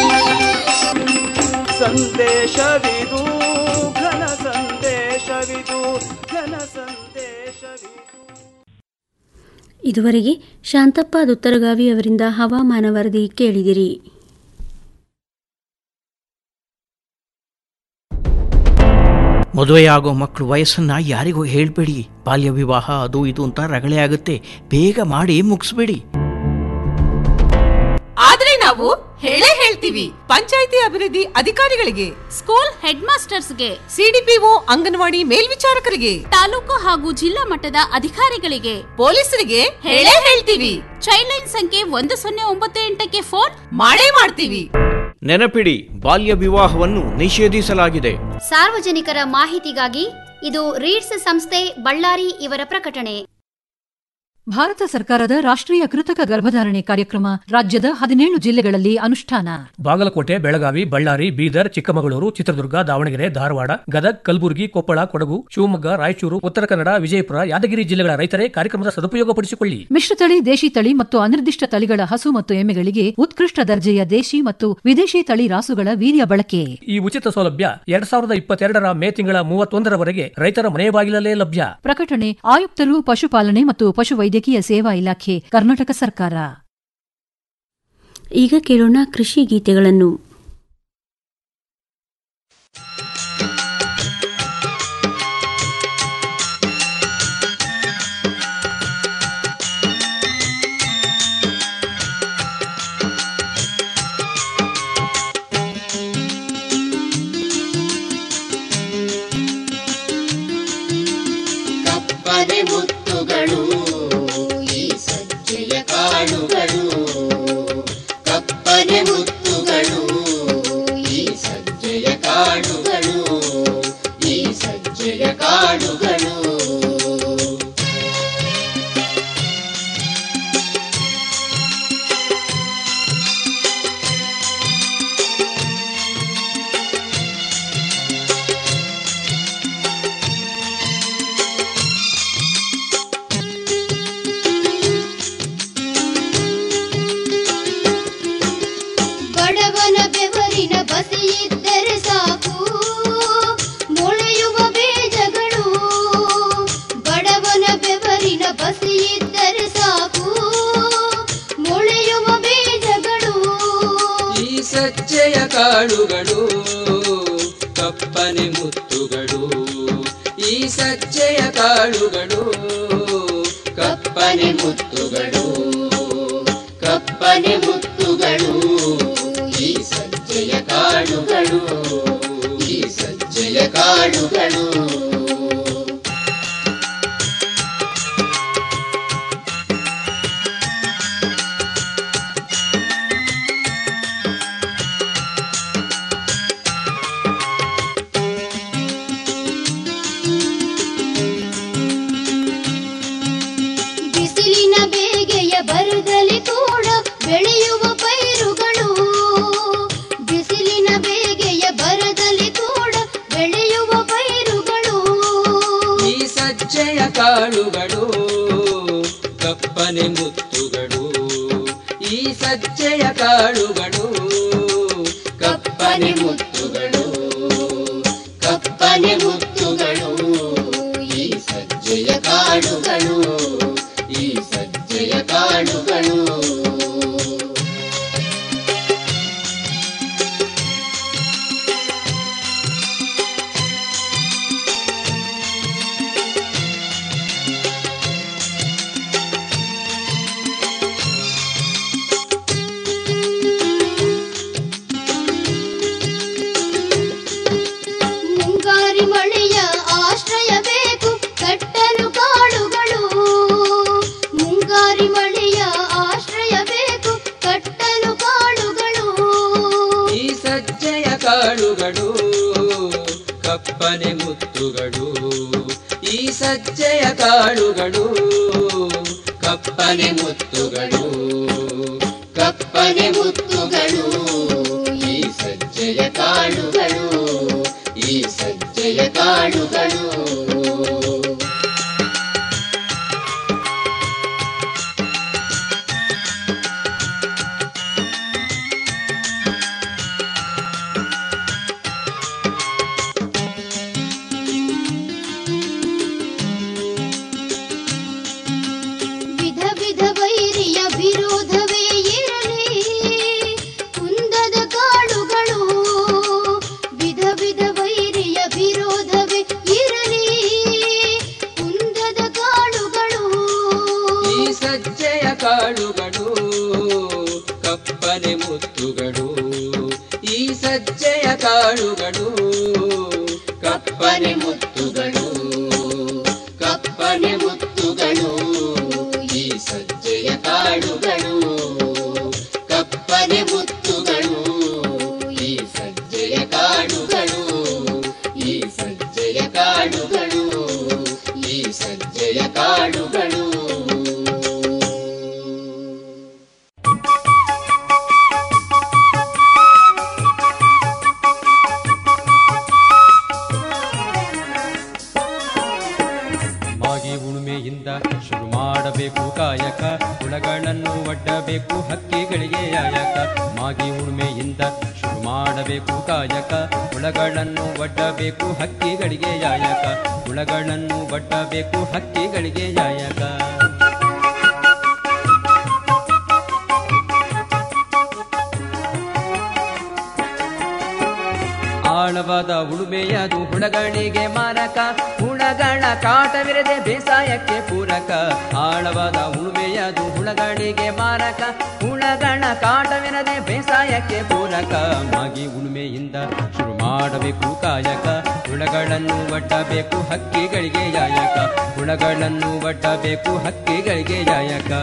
ಸಂದೇಶವಿದು ಘನ ಸಂದೇಶವಿದು ಘನ ಸಂದೇಶವಿದು ಇದುವರೆಗೆ ಶಾಂತಪ್ಪ ದುತ್ತರಗಾವಿ ಅವರಿಂದ ಹವಾಮಾನ ವರದಿ ಕೇಳಿದಿರಿ ಮದುವೆಯಾಗೋ ಮಕ್ಕಳು ವಯಸ್ಸನ್ನ ಯಾರಿಗೂ ಹೇಳ್ಬೇಡಿ ಬಾಲ್ಯ ವಿವಾಹ ಅದು ಇದು ಅಂತ ರಗಳೆ ಆಗುತ್ತೆ ಬೇಗ ಮಾಡಿ ಮುಗಿಸ್ಬೇಡಿ ಆದ್ರೆ ನಾವು ಹೇಳೇ ಹೇಳ್ತೀವಿ ಪಂಚಾಯಿತಿ ಅಭಿವೃದ್ಧಿ ಅಧಿಕಾರಿಗಳಿಗೆ ಸ್ಕೂಲ್ ಹೆಡ್ ಮಾಸ್ಟರ್ಸ್ಗೆ ಸಿಡಿಪಿಒ ಅಂಗನವಾಡಿ ಮೇಲ್ವಿಚಾರಕರಿಗೆ ತಾಲೂಕು ಹಾಗೂ ಜಿಲ್ಲಾ ಮಟ್ಟದ ಅಧಿಕಾರಿಗಳಿಗೆ ಪೊಲೀಸರಿಗೆ ಹೇಳೇ ಹೇಳ್ತೀವಿ ಚೈಲ್ಡ್ ಲೈನ್ ಸಂಖ್ಯೆ ಒಂದು ಸೊನ್ನೆ ಒಂಬತ್ತು ಎಂಟಕ್ಕೆ ಫೋನ್ ಮಾಡೇ ಮಾಡ್ತೀವಿ ನೆನಪಿಡಿ ಬಾಲ್ಯ ವಿವಾಹವನ್ನು ನಿಷೇಧಿಸಲಾಗಿದೆ ಸಾರ್ವಜನಿಕರ ಮಾಹಿತಿಗಾಗಿ ಇದು ರೀಡ್ಸ್ ಸಂಸ್ಥೆ ಬಳ್ಳಾರಿ ಇವರ ಪ್ರಕಟಣೆ ಭಾರತ ಸರ್ಕಾರದ ರಾಷ್ಟ್ರೀಯ ಕೃತಕ ಗರ್ಭಧಾರಣೆ ಕಾರ್ಯಕ್ರಮ ರಾಜ್ಯದ ಹದಿನೇಳು ಜಿಲ್ಲೆಗಳಲ್ಲಿ ಅನುಷ್ಠಾನ ಬಾಗಲಕೋಟೆ ಬೆಳಗಾವಿ ಬಳ್ಳಾರಿ ಬೀದರ್ ಚಿಕ್ಕಮಗಳೂರು ಚಿತ್ರದುರ್ಗ ದಾವಣಗೆರೆ ಧಾರವಾಡ ಗದಗ್ ಕಲಬುರಗಿ ಕೊಪ್ಪಳ ಕೊಡಗು ಶಿವಮೊಗ್ಗ ರಾಯಚೂರು ಉತ್ತರ ಕನ್ನಡ ವಿಜಯಪುರ ಯಾದಗಿರಿ ಜಿಲ್ಲೆಗಳ ರೈತರೇ ಕಾರ್ಯಕ್ರಮದ ಸದುಪಯೋಗಪಡಿಸಿಕೊಳ್ಳಿ ಮಿಶ್ರತಳಿ ದೇಶಿ ತಳಿ ಮತ್ತು ಅನಿರ್ದಿಷ್ಟ ತಳಿಗಳ ಹಸು ಮತ್ತು ಎಮ್ಮೆಗಳಿಗೆ ಉತ್ಕೃಷ್ಟ ದರ್ಜೆಯ ದೇಶಿ ಮತ್ತು ವಿದೇಶಿ ತಳಿ ರಾಸುಗಳ ವೀರ್ಯ ಬಳಕೆ ಈ ಉಚಿತ ಸೌಲಭ್ಯ ಎರಡ್ ಸಾವಿರದ ಇಪ್ಪತ್ತೆರಡರ ಮೇ ತಿಂಗಳ ಮೂವತ್ತೊಂದರವರೆಗೆ ರೈತರ ಮನೆ ಬಾಗಿಲಲ್ಲೇ ಲಭ್ಯ ಪ್ರಕಟಣೆ ಆಯುಕ್ತರು ಪಶುಪಾಲನೆ ಮತ್ತು ಪಶುವೈದ್ಯಕೀಯ ಸೇವಾ ಇಲಾಖೆ ಕರ್ನಾಟಕ ಸರ್ಕಾರ ಈಗ ಕೇಳೋಣ ಕೃಷಿ ಗೀತೆಗಳನ್ನು ಕಪ್ಪನೆ ಮುತ್ತುಗಳು ಈ ಸಜ್ಜೆಯ ಕಾಳುಗಳು ಕಪ್ಪನೆ ಮುತ್ತುಗಳು ಈ ಸಜ್ಜೆಯ ಕಾಳುಗಳು ಈ ಸಜ್ಜೆಯ ಕಾಳುಗಳು ಬಡವನ ಬೆವರಿನ ಬಸಿಯಿದ್ದರೆ ಸಾಕು ಮೊಳೆಯುವ ಬೀಜಗಳು ಬಡವನ ಬೆವರಿನ ಬಸಿಯಿದ್ದರೆ ಸಾಕು ಮೊಳೆಯುವ ಬೀಜಗಳು ಈ ಸಜ್ಜೆಯ ಕಾಳುಗಳು ಕಪ್ಪನೆ ಮುತ್ತುಗಳು ಈ ಸಜ್ಜೆಯ ಕಾಳುಗಳು ಕಪ್ಪನೆ ಮುತ್ತುಗಳು ಕಪ್ಪನೆ ಮುತ್ತುಗಳು ಈ ಸಜ್ಜೆಯ ಕಾಳುಗಳು ಈ ಸಜ್ಜೆಯ ಕಾಳುಗಳು ಬಿಸಿಲಿನ ಬೇಗೆಯ ಬರದಲ್ಲಿ ಕೂಡ ಬೆಳೆಯುವ ಪೈರುಗಳು ಬಿಸಿಲಿನ ಬೇಗೆಯ ಬರದಲ್ಲಿ ಕೂಡ ಬೆಳೆಯುವ ಪೈರುಗಳು ಈ ಸಜ್ಜೆಯ ಕಾಳುಗಳು ಕಪ್ಪನೆ ಮುತ್ತುಗಳು ಈ ಸಜ್ಜೆಯ ಕಾಳುಗಳು ಕಪ್ಪನೆ ಮುತ್ತುಗಳು ಕಪ್ಪನೆ ಮುತ್ತುಗಳು ಈ ಸಜ್ಜೆಯ ಕಾಳುಗಳು ಈ ಸಜ್ಜೆಯ ಕಾಳುಗಳು ಮುಂಗಾರಿ ಮಳೆಯ ಆಶ್ರಯ ಬೇಕು ಕಟ್ಟಲು ಕಾಳುಗಳು ಮುಂಗಾರಿ ಮಳೆಯ ಆಶ್ರಯ ಬೇಕು ಕಟ್ಟಲು ಕಾಳುಗಳು ಈ ಸಜ್ಜೆಯ ಕಾಳುಗಳು ಕಪ್ಪನೆ ಮುತ್ತುಗಳು ಈ ಸಜ್ಜೆಯ ಕಾಳುಗಳು ಕಪ್ಪನೆ ಮುತ್ತುಗಳು ಕಪ್ಪನೆ ಮುತ್ತುಗಳು ಈ ಸಜ್ಜೆಯ ಕಾಳುಗಳು ಈ ಸಜ್ಜೆಯ ಕಾಳುಗಳು ವಿಧ ವಿಧ ವೈರಿಯ ವಿರೋಧವೇ ಇರಲಿ ಕುಂದದ ಕಾಳುಗಳು ವಿಧ ವಿಧ ವೈರಿಯ ವಿರೋಧವೇ ಕಾಳುಗಳು ಕಪ್ಪನೆ ಮುತ್ತುಗಳು ಈ ಸಜ್ಜೆಯ ಕಾಳುಗಳು ಕಪ್ಪನೆ ಮುತ್ತುಗಳು ಕಪ್ಪನೆ ಮುತ್ತುಗಳು ಈ ಸಜ್ಜೆಯ ಕಾಳುಗಳು ಕಪ್ಪನೆ ಮುತ್ತುಗಳು ಈ ಸಜ್ಜೆಯ ಕಾಳುಗಳು ಈ ಸಜ್ಜೆಯ ಕಾಳುಗಳು ಈ ಸಜ್ಜೆಯ ಕಾಳುಗಳು ಮಾಗಿ ಉಳುಮೆಯಿಂದ ಶುರು ಮಾಡಬೇಕು ಕಾಯಕ ಹುಳಗಳನ್ನು ಒಡ್ಡಬೇಕು ಹಕ್ಕಿಗಳಿಗೆ ಯಾಯಕ ಮಾಗಿ ಉಳುಮೆಯಿಂದ ಶುರು ಮಾಡಬೇಕು ಕಾಯಕ ಹುಳಗಳನ್ನು ಒಡ್ಡಬೇಕು ಹಕ್ಕಿಗಳಿಗೆ ಯಾಯಕ ಹುಳಗಳನ್ನು ಒಡ್ಡಬೇಕು ಹಕ್ಕಿಗಳಿಗೆ ಯಾಯಕ ಆಳವಾದ ಉಳುಮೆಯದು ಹುಳಗಳಿಗೆ ಮಾರಕ ಹುಳಗಳ ಕಾಟವಿರದೆ ಬೇಸಾಯಕ್ಕೆ ಪೂರಕ ಆಳವಾದ ಉಳುಮೆಯದು ಹುಳಗಳಿಗೆ ಮಾರಕ ಹುಳಗಳ ಕಾಟವಿರದೆ ಬೇಸಾಯಕ್ಕೆ ಪೂರಕ ಮಾಗಿ ಉಳುಮೆಯಿಂದ ಶುರು ಮಾಡಬೇಕು ಕಾಯಕ ಹುಳಗಳನ್ನು ಒಡ್ಡಬೇಕು ಹಕ್ಕಿಗಳಿಗೆ ಯಾಯಕ ಹುಳಗಳನ್ನು ಒಡ್ಡಬೇಕು ಹಕ್ಕಿಗಳಿಗೆ ಯಾಯಕ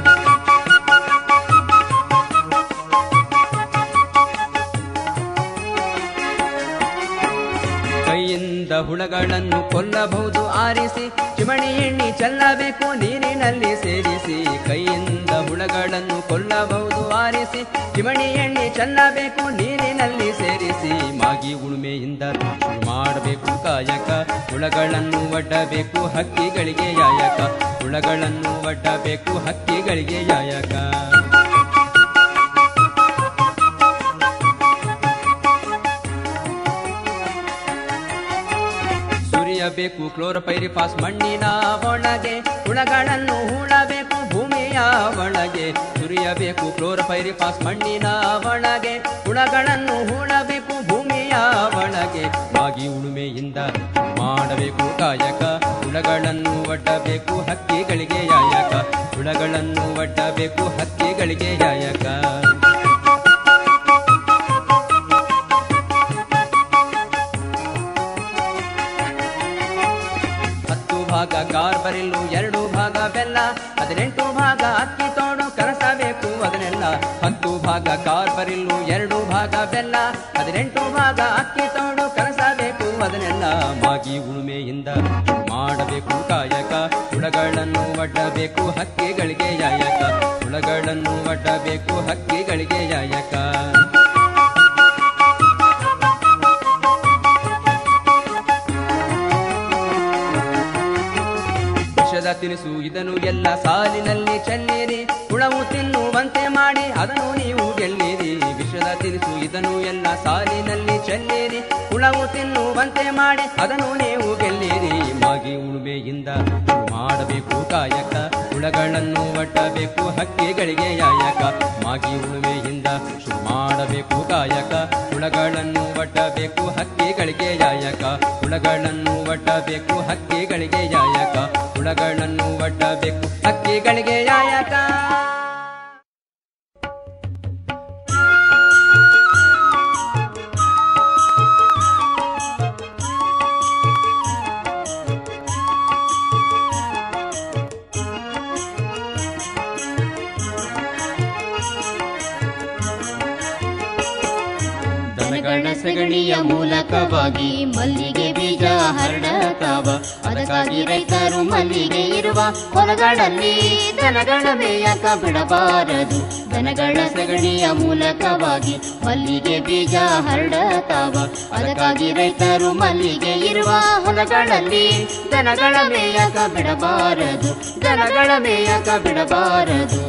ಕೈಯಿಂದ ಹುಳಗಳನ್ನು ಕೊಲ್ಲಬಹುದು ಆರಿಸಿ ಚಿಮಣಿ ಎಣ್ಣೆ ಚೆಲ್ಲಬೇಕು ನೀರಿನಲ್ಲಿ ಸೇರಿಸಿ ಕೈಯಿಂದ ಹುಳಗಳನ್ನು ಕೊಲ್ಲಬಹುದು ಆರಿಸಿ ಚಿಮಣಿ ಎಣ್ಣೆ ಚೆಲ್ಲಬೇಕು ನೀರಿನಲ್ಲಿ ಸೇರಿಸಿ ಮಾಗಿ ಉಳುಮೆಯಿಂದ ಶುರು ಮಾಡಬೇಕು ಕಾಯಕ ಹುಳಗಳನ್ನು ಒಡ್ಡಬೇಕು ಹಕ್ಕಿಗಳಿಗೆ ಯಾಯಕ ಹುಳಗಳನ್ನು ಒಡ್ಡಬೇಕು ಹಕ್ಕಿಗಳಿಗೆ ಯಾಯಕ ಸುರಿಯಬೇಕು ಕ್ಲೋರೋಪೈರಿಫಾಸ್ ಮಣ್ಣಿನ ಒಳಗೆ ಹುಳಗಳನ್ನು ಹೂಳಬೇಕು ಭೂಮಿಯ ಒಳಗೆ ಸುರಿಯಬೇಕು ಕ್ಲೋರೋಪೈರಿಫಾಸ್ ಮಣ್ಣಿನ ಒಳಗೆ ಹುಳಗಳನ್ನು ಹೂಳಬೇಕು ಭೂಮಿಯ ಒಳಗೆ ಮಾಗಿ ಉಳುಮೆಯಿಂದ ಮಾಡಬೇಕು ಕಾಯಕ ಹುಳಗಳನ್ನು ಒಡ್ಡಬೇಕು ಹಕ್ಕಿಗಳಿಗೆ ಯಾಯಕ ಹುಳಗಳನ್ನು ಒಡ್ಡಬೇಕು ಹಕ್ಕಿಗಳಿಗೆ ಯಾಯಕ ಹತ್ತು ಭಾಗ ಕಾರ್ಬರಿಲ್ಲು ಎರಡು ಭಾಗ ಬೆಲ್ಲ ಹದಿನೆಂಟು ಭಾಗ ಅಕ್ಕಿ ತೋಡು ಕರಸಬೇಕು ಅದನ್ನೆಲ್ಲ ಹತ್ತು ಭಾಗ ಕಾರ್ಬರಿಲ್ಲು ಎರಡು ಭಾಗ ಬೆಲ್ಲ ಹದಿನೆಂಟು ಭಾಗ ಅಕ್ಕಿ ತೋಡು ಕರಸಬೇಕು ಅದನ್ನೆಲ್ಲ ಮಾಗಿ ಉಳುಮೆಯಿಂದ ಮಾಡಬೇಕು ಕಾಯಕ ಹುಳಗಳನ್ನು ಒಡ್ಡಬೇಕು ಹಕ್ಕಿಗಳಿಗೆ ಯಾಯಕ ಹುಳಗಳನ್ನು ಒಡ್ಡಬೇಕು ಹಕ್ಕಿಗಳಿಗೆ ಯಾಯಕ ವಿಷದ ತಿನಿಸು ಇದನ್ನು ಎಲ್ಲ ಸಾಲಿನಲ್ಲಿ ಚೆಲ್ಲಿರಿ ಹುಳವು ತಿನ್ನುವಂತೆ ಮಾಡಿ ಅದನ್ನು ನೀವು ಗೆಲ್ಲಿರಿ ವಿಷದ ತಿನಿಸು ಇದನ್ನು ಎಲ್ಲ ಸಾಲಿನಲ್ಲಿ ಚೆಲ್ಲಿರಿ ಹುಳವು ತಿನ್ನುವಂತೆ ಮಾಡಿ ಅದನ್ನು ನೀವು ಗೆಲ್ಲಿರಿ ಮಾಗಿ ಉಳುಮೆಯಿಂದ ಶುರು ಮಾಡಬೇಕು ಕಾಯಕ ಹುಳಗಳನ್ನು ಒಡ್ಡಬೇಕು ಹಕ್ಕಿಗಳಿಗೆ ಯಾಯಕ ಮಾಗಿ ಉಳುಮೆಯಿಂದ ಶುರು ಮಾಡಬೇಕು ಕಾಯಕ ಹುಳಗಳನ್ನು ಒಡ್ಡಬೇಕು ಹಕ್ಕಿಗಳಿಗೆ ಯಾಯಕ ಹುಳಗಳನ್ನು ಒಡ್ಡಬೇಕು ಹಕ್ಕಿಗಳಿಗೆ ಯಾಯಕ ಹುಳಗಳನ್ನು ಒಡ್ಡಬೇಕು ಹಕ್ಕಿಗಳಿಗೆ ಯಾಯಕ ದನಗಳ ಸಗಣಿಯ ಮೂಲಕವಾಗಿ ಮಲ್ಲಿಗೆ ಬೀಜ ಹರಡತಾವ ಅದಕ್ಕಾಗಿ ರೈತರು ಮಲ್ಲಿಗೆ ಇರುವ ಹೊಲಗಳಲ್ಲಿ ದನಗಳ ಮೇಯಕ ಬಿಡಬಾರದು ದನಗಳ ಸಗಣಿಯ ಮೂಲಕವಾಗಿ ಮಲ್ಲಿಗೆ ಬೀಜ ಹರಡತಾವ ಅದಕ್ಕಾಗಿ ರೈತರು ಮಲ್ಲಿಗೆ ಇರುವ ಹೊಲಗಳಲ್ಲಿ ದನಗಳ ಮೇಯಕ ಬಿಡಬಾರದು ದನಗಳ ಮೇಯಕ ಬಿಡಬಾರದು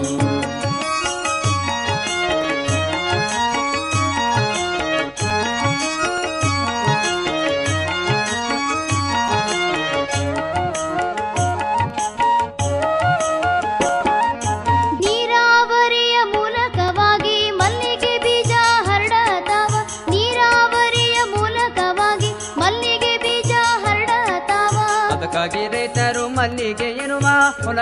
ನೀರಾವರಿಯ ಮೂಲಕವಾಗಿ ಮಲ್ಲಿಗೆ ಬೀಜ ಹರಡತಾವ ನೀರಾವರಿಯ ಮೂಲಕವಾಗಿ ಮಲ್ಲಿಗೆ ಬೀಜ ಹರಡತಾವ ಅದಕ್ಕಾಗಿ ರೈತರು ಮಲ್ಲಿಗೆ ಇರುವ ಹೊಲ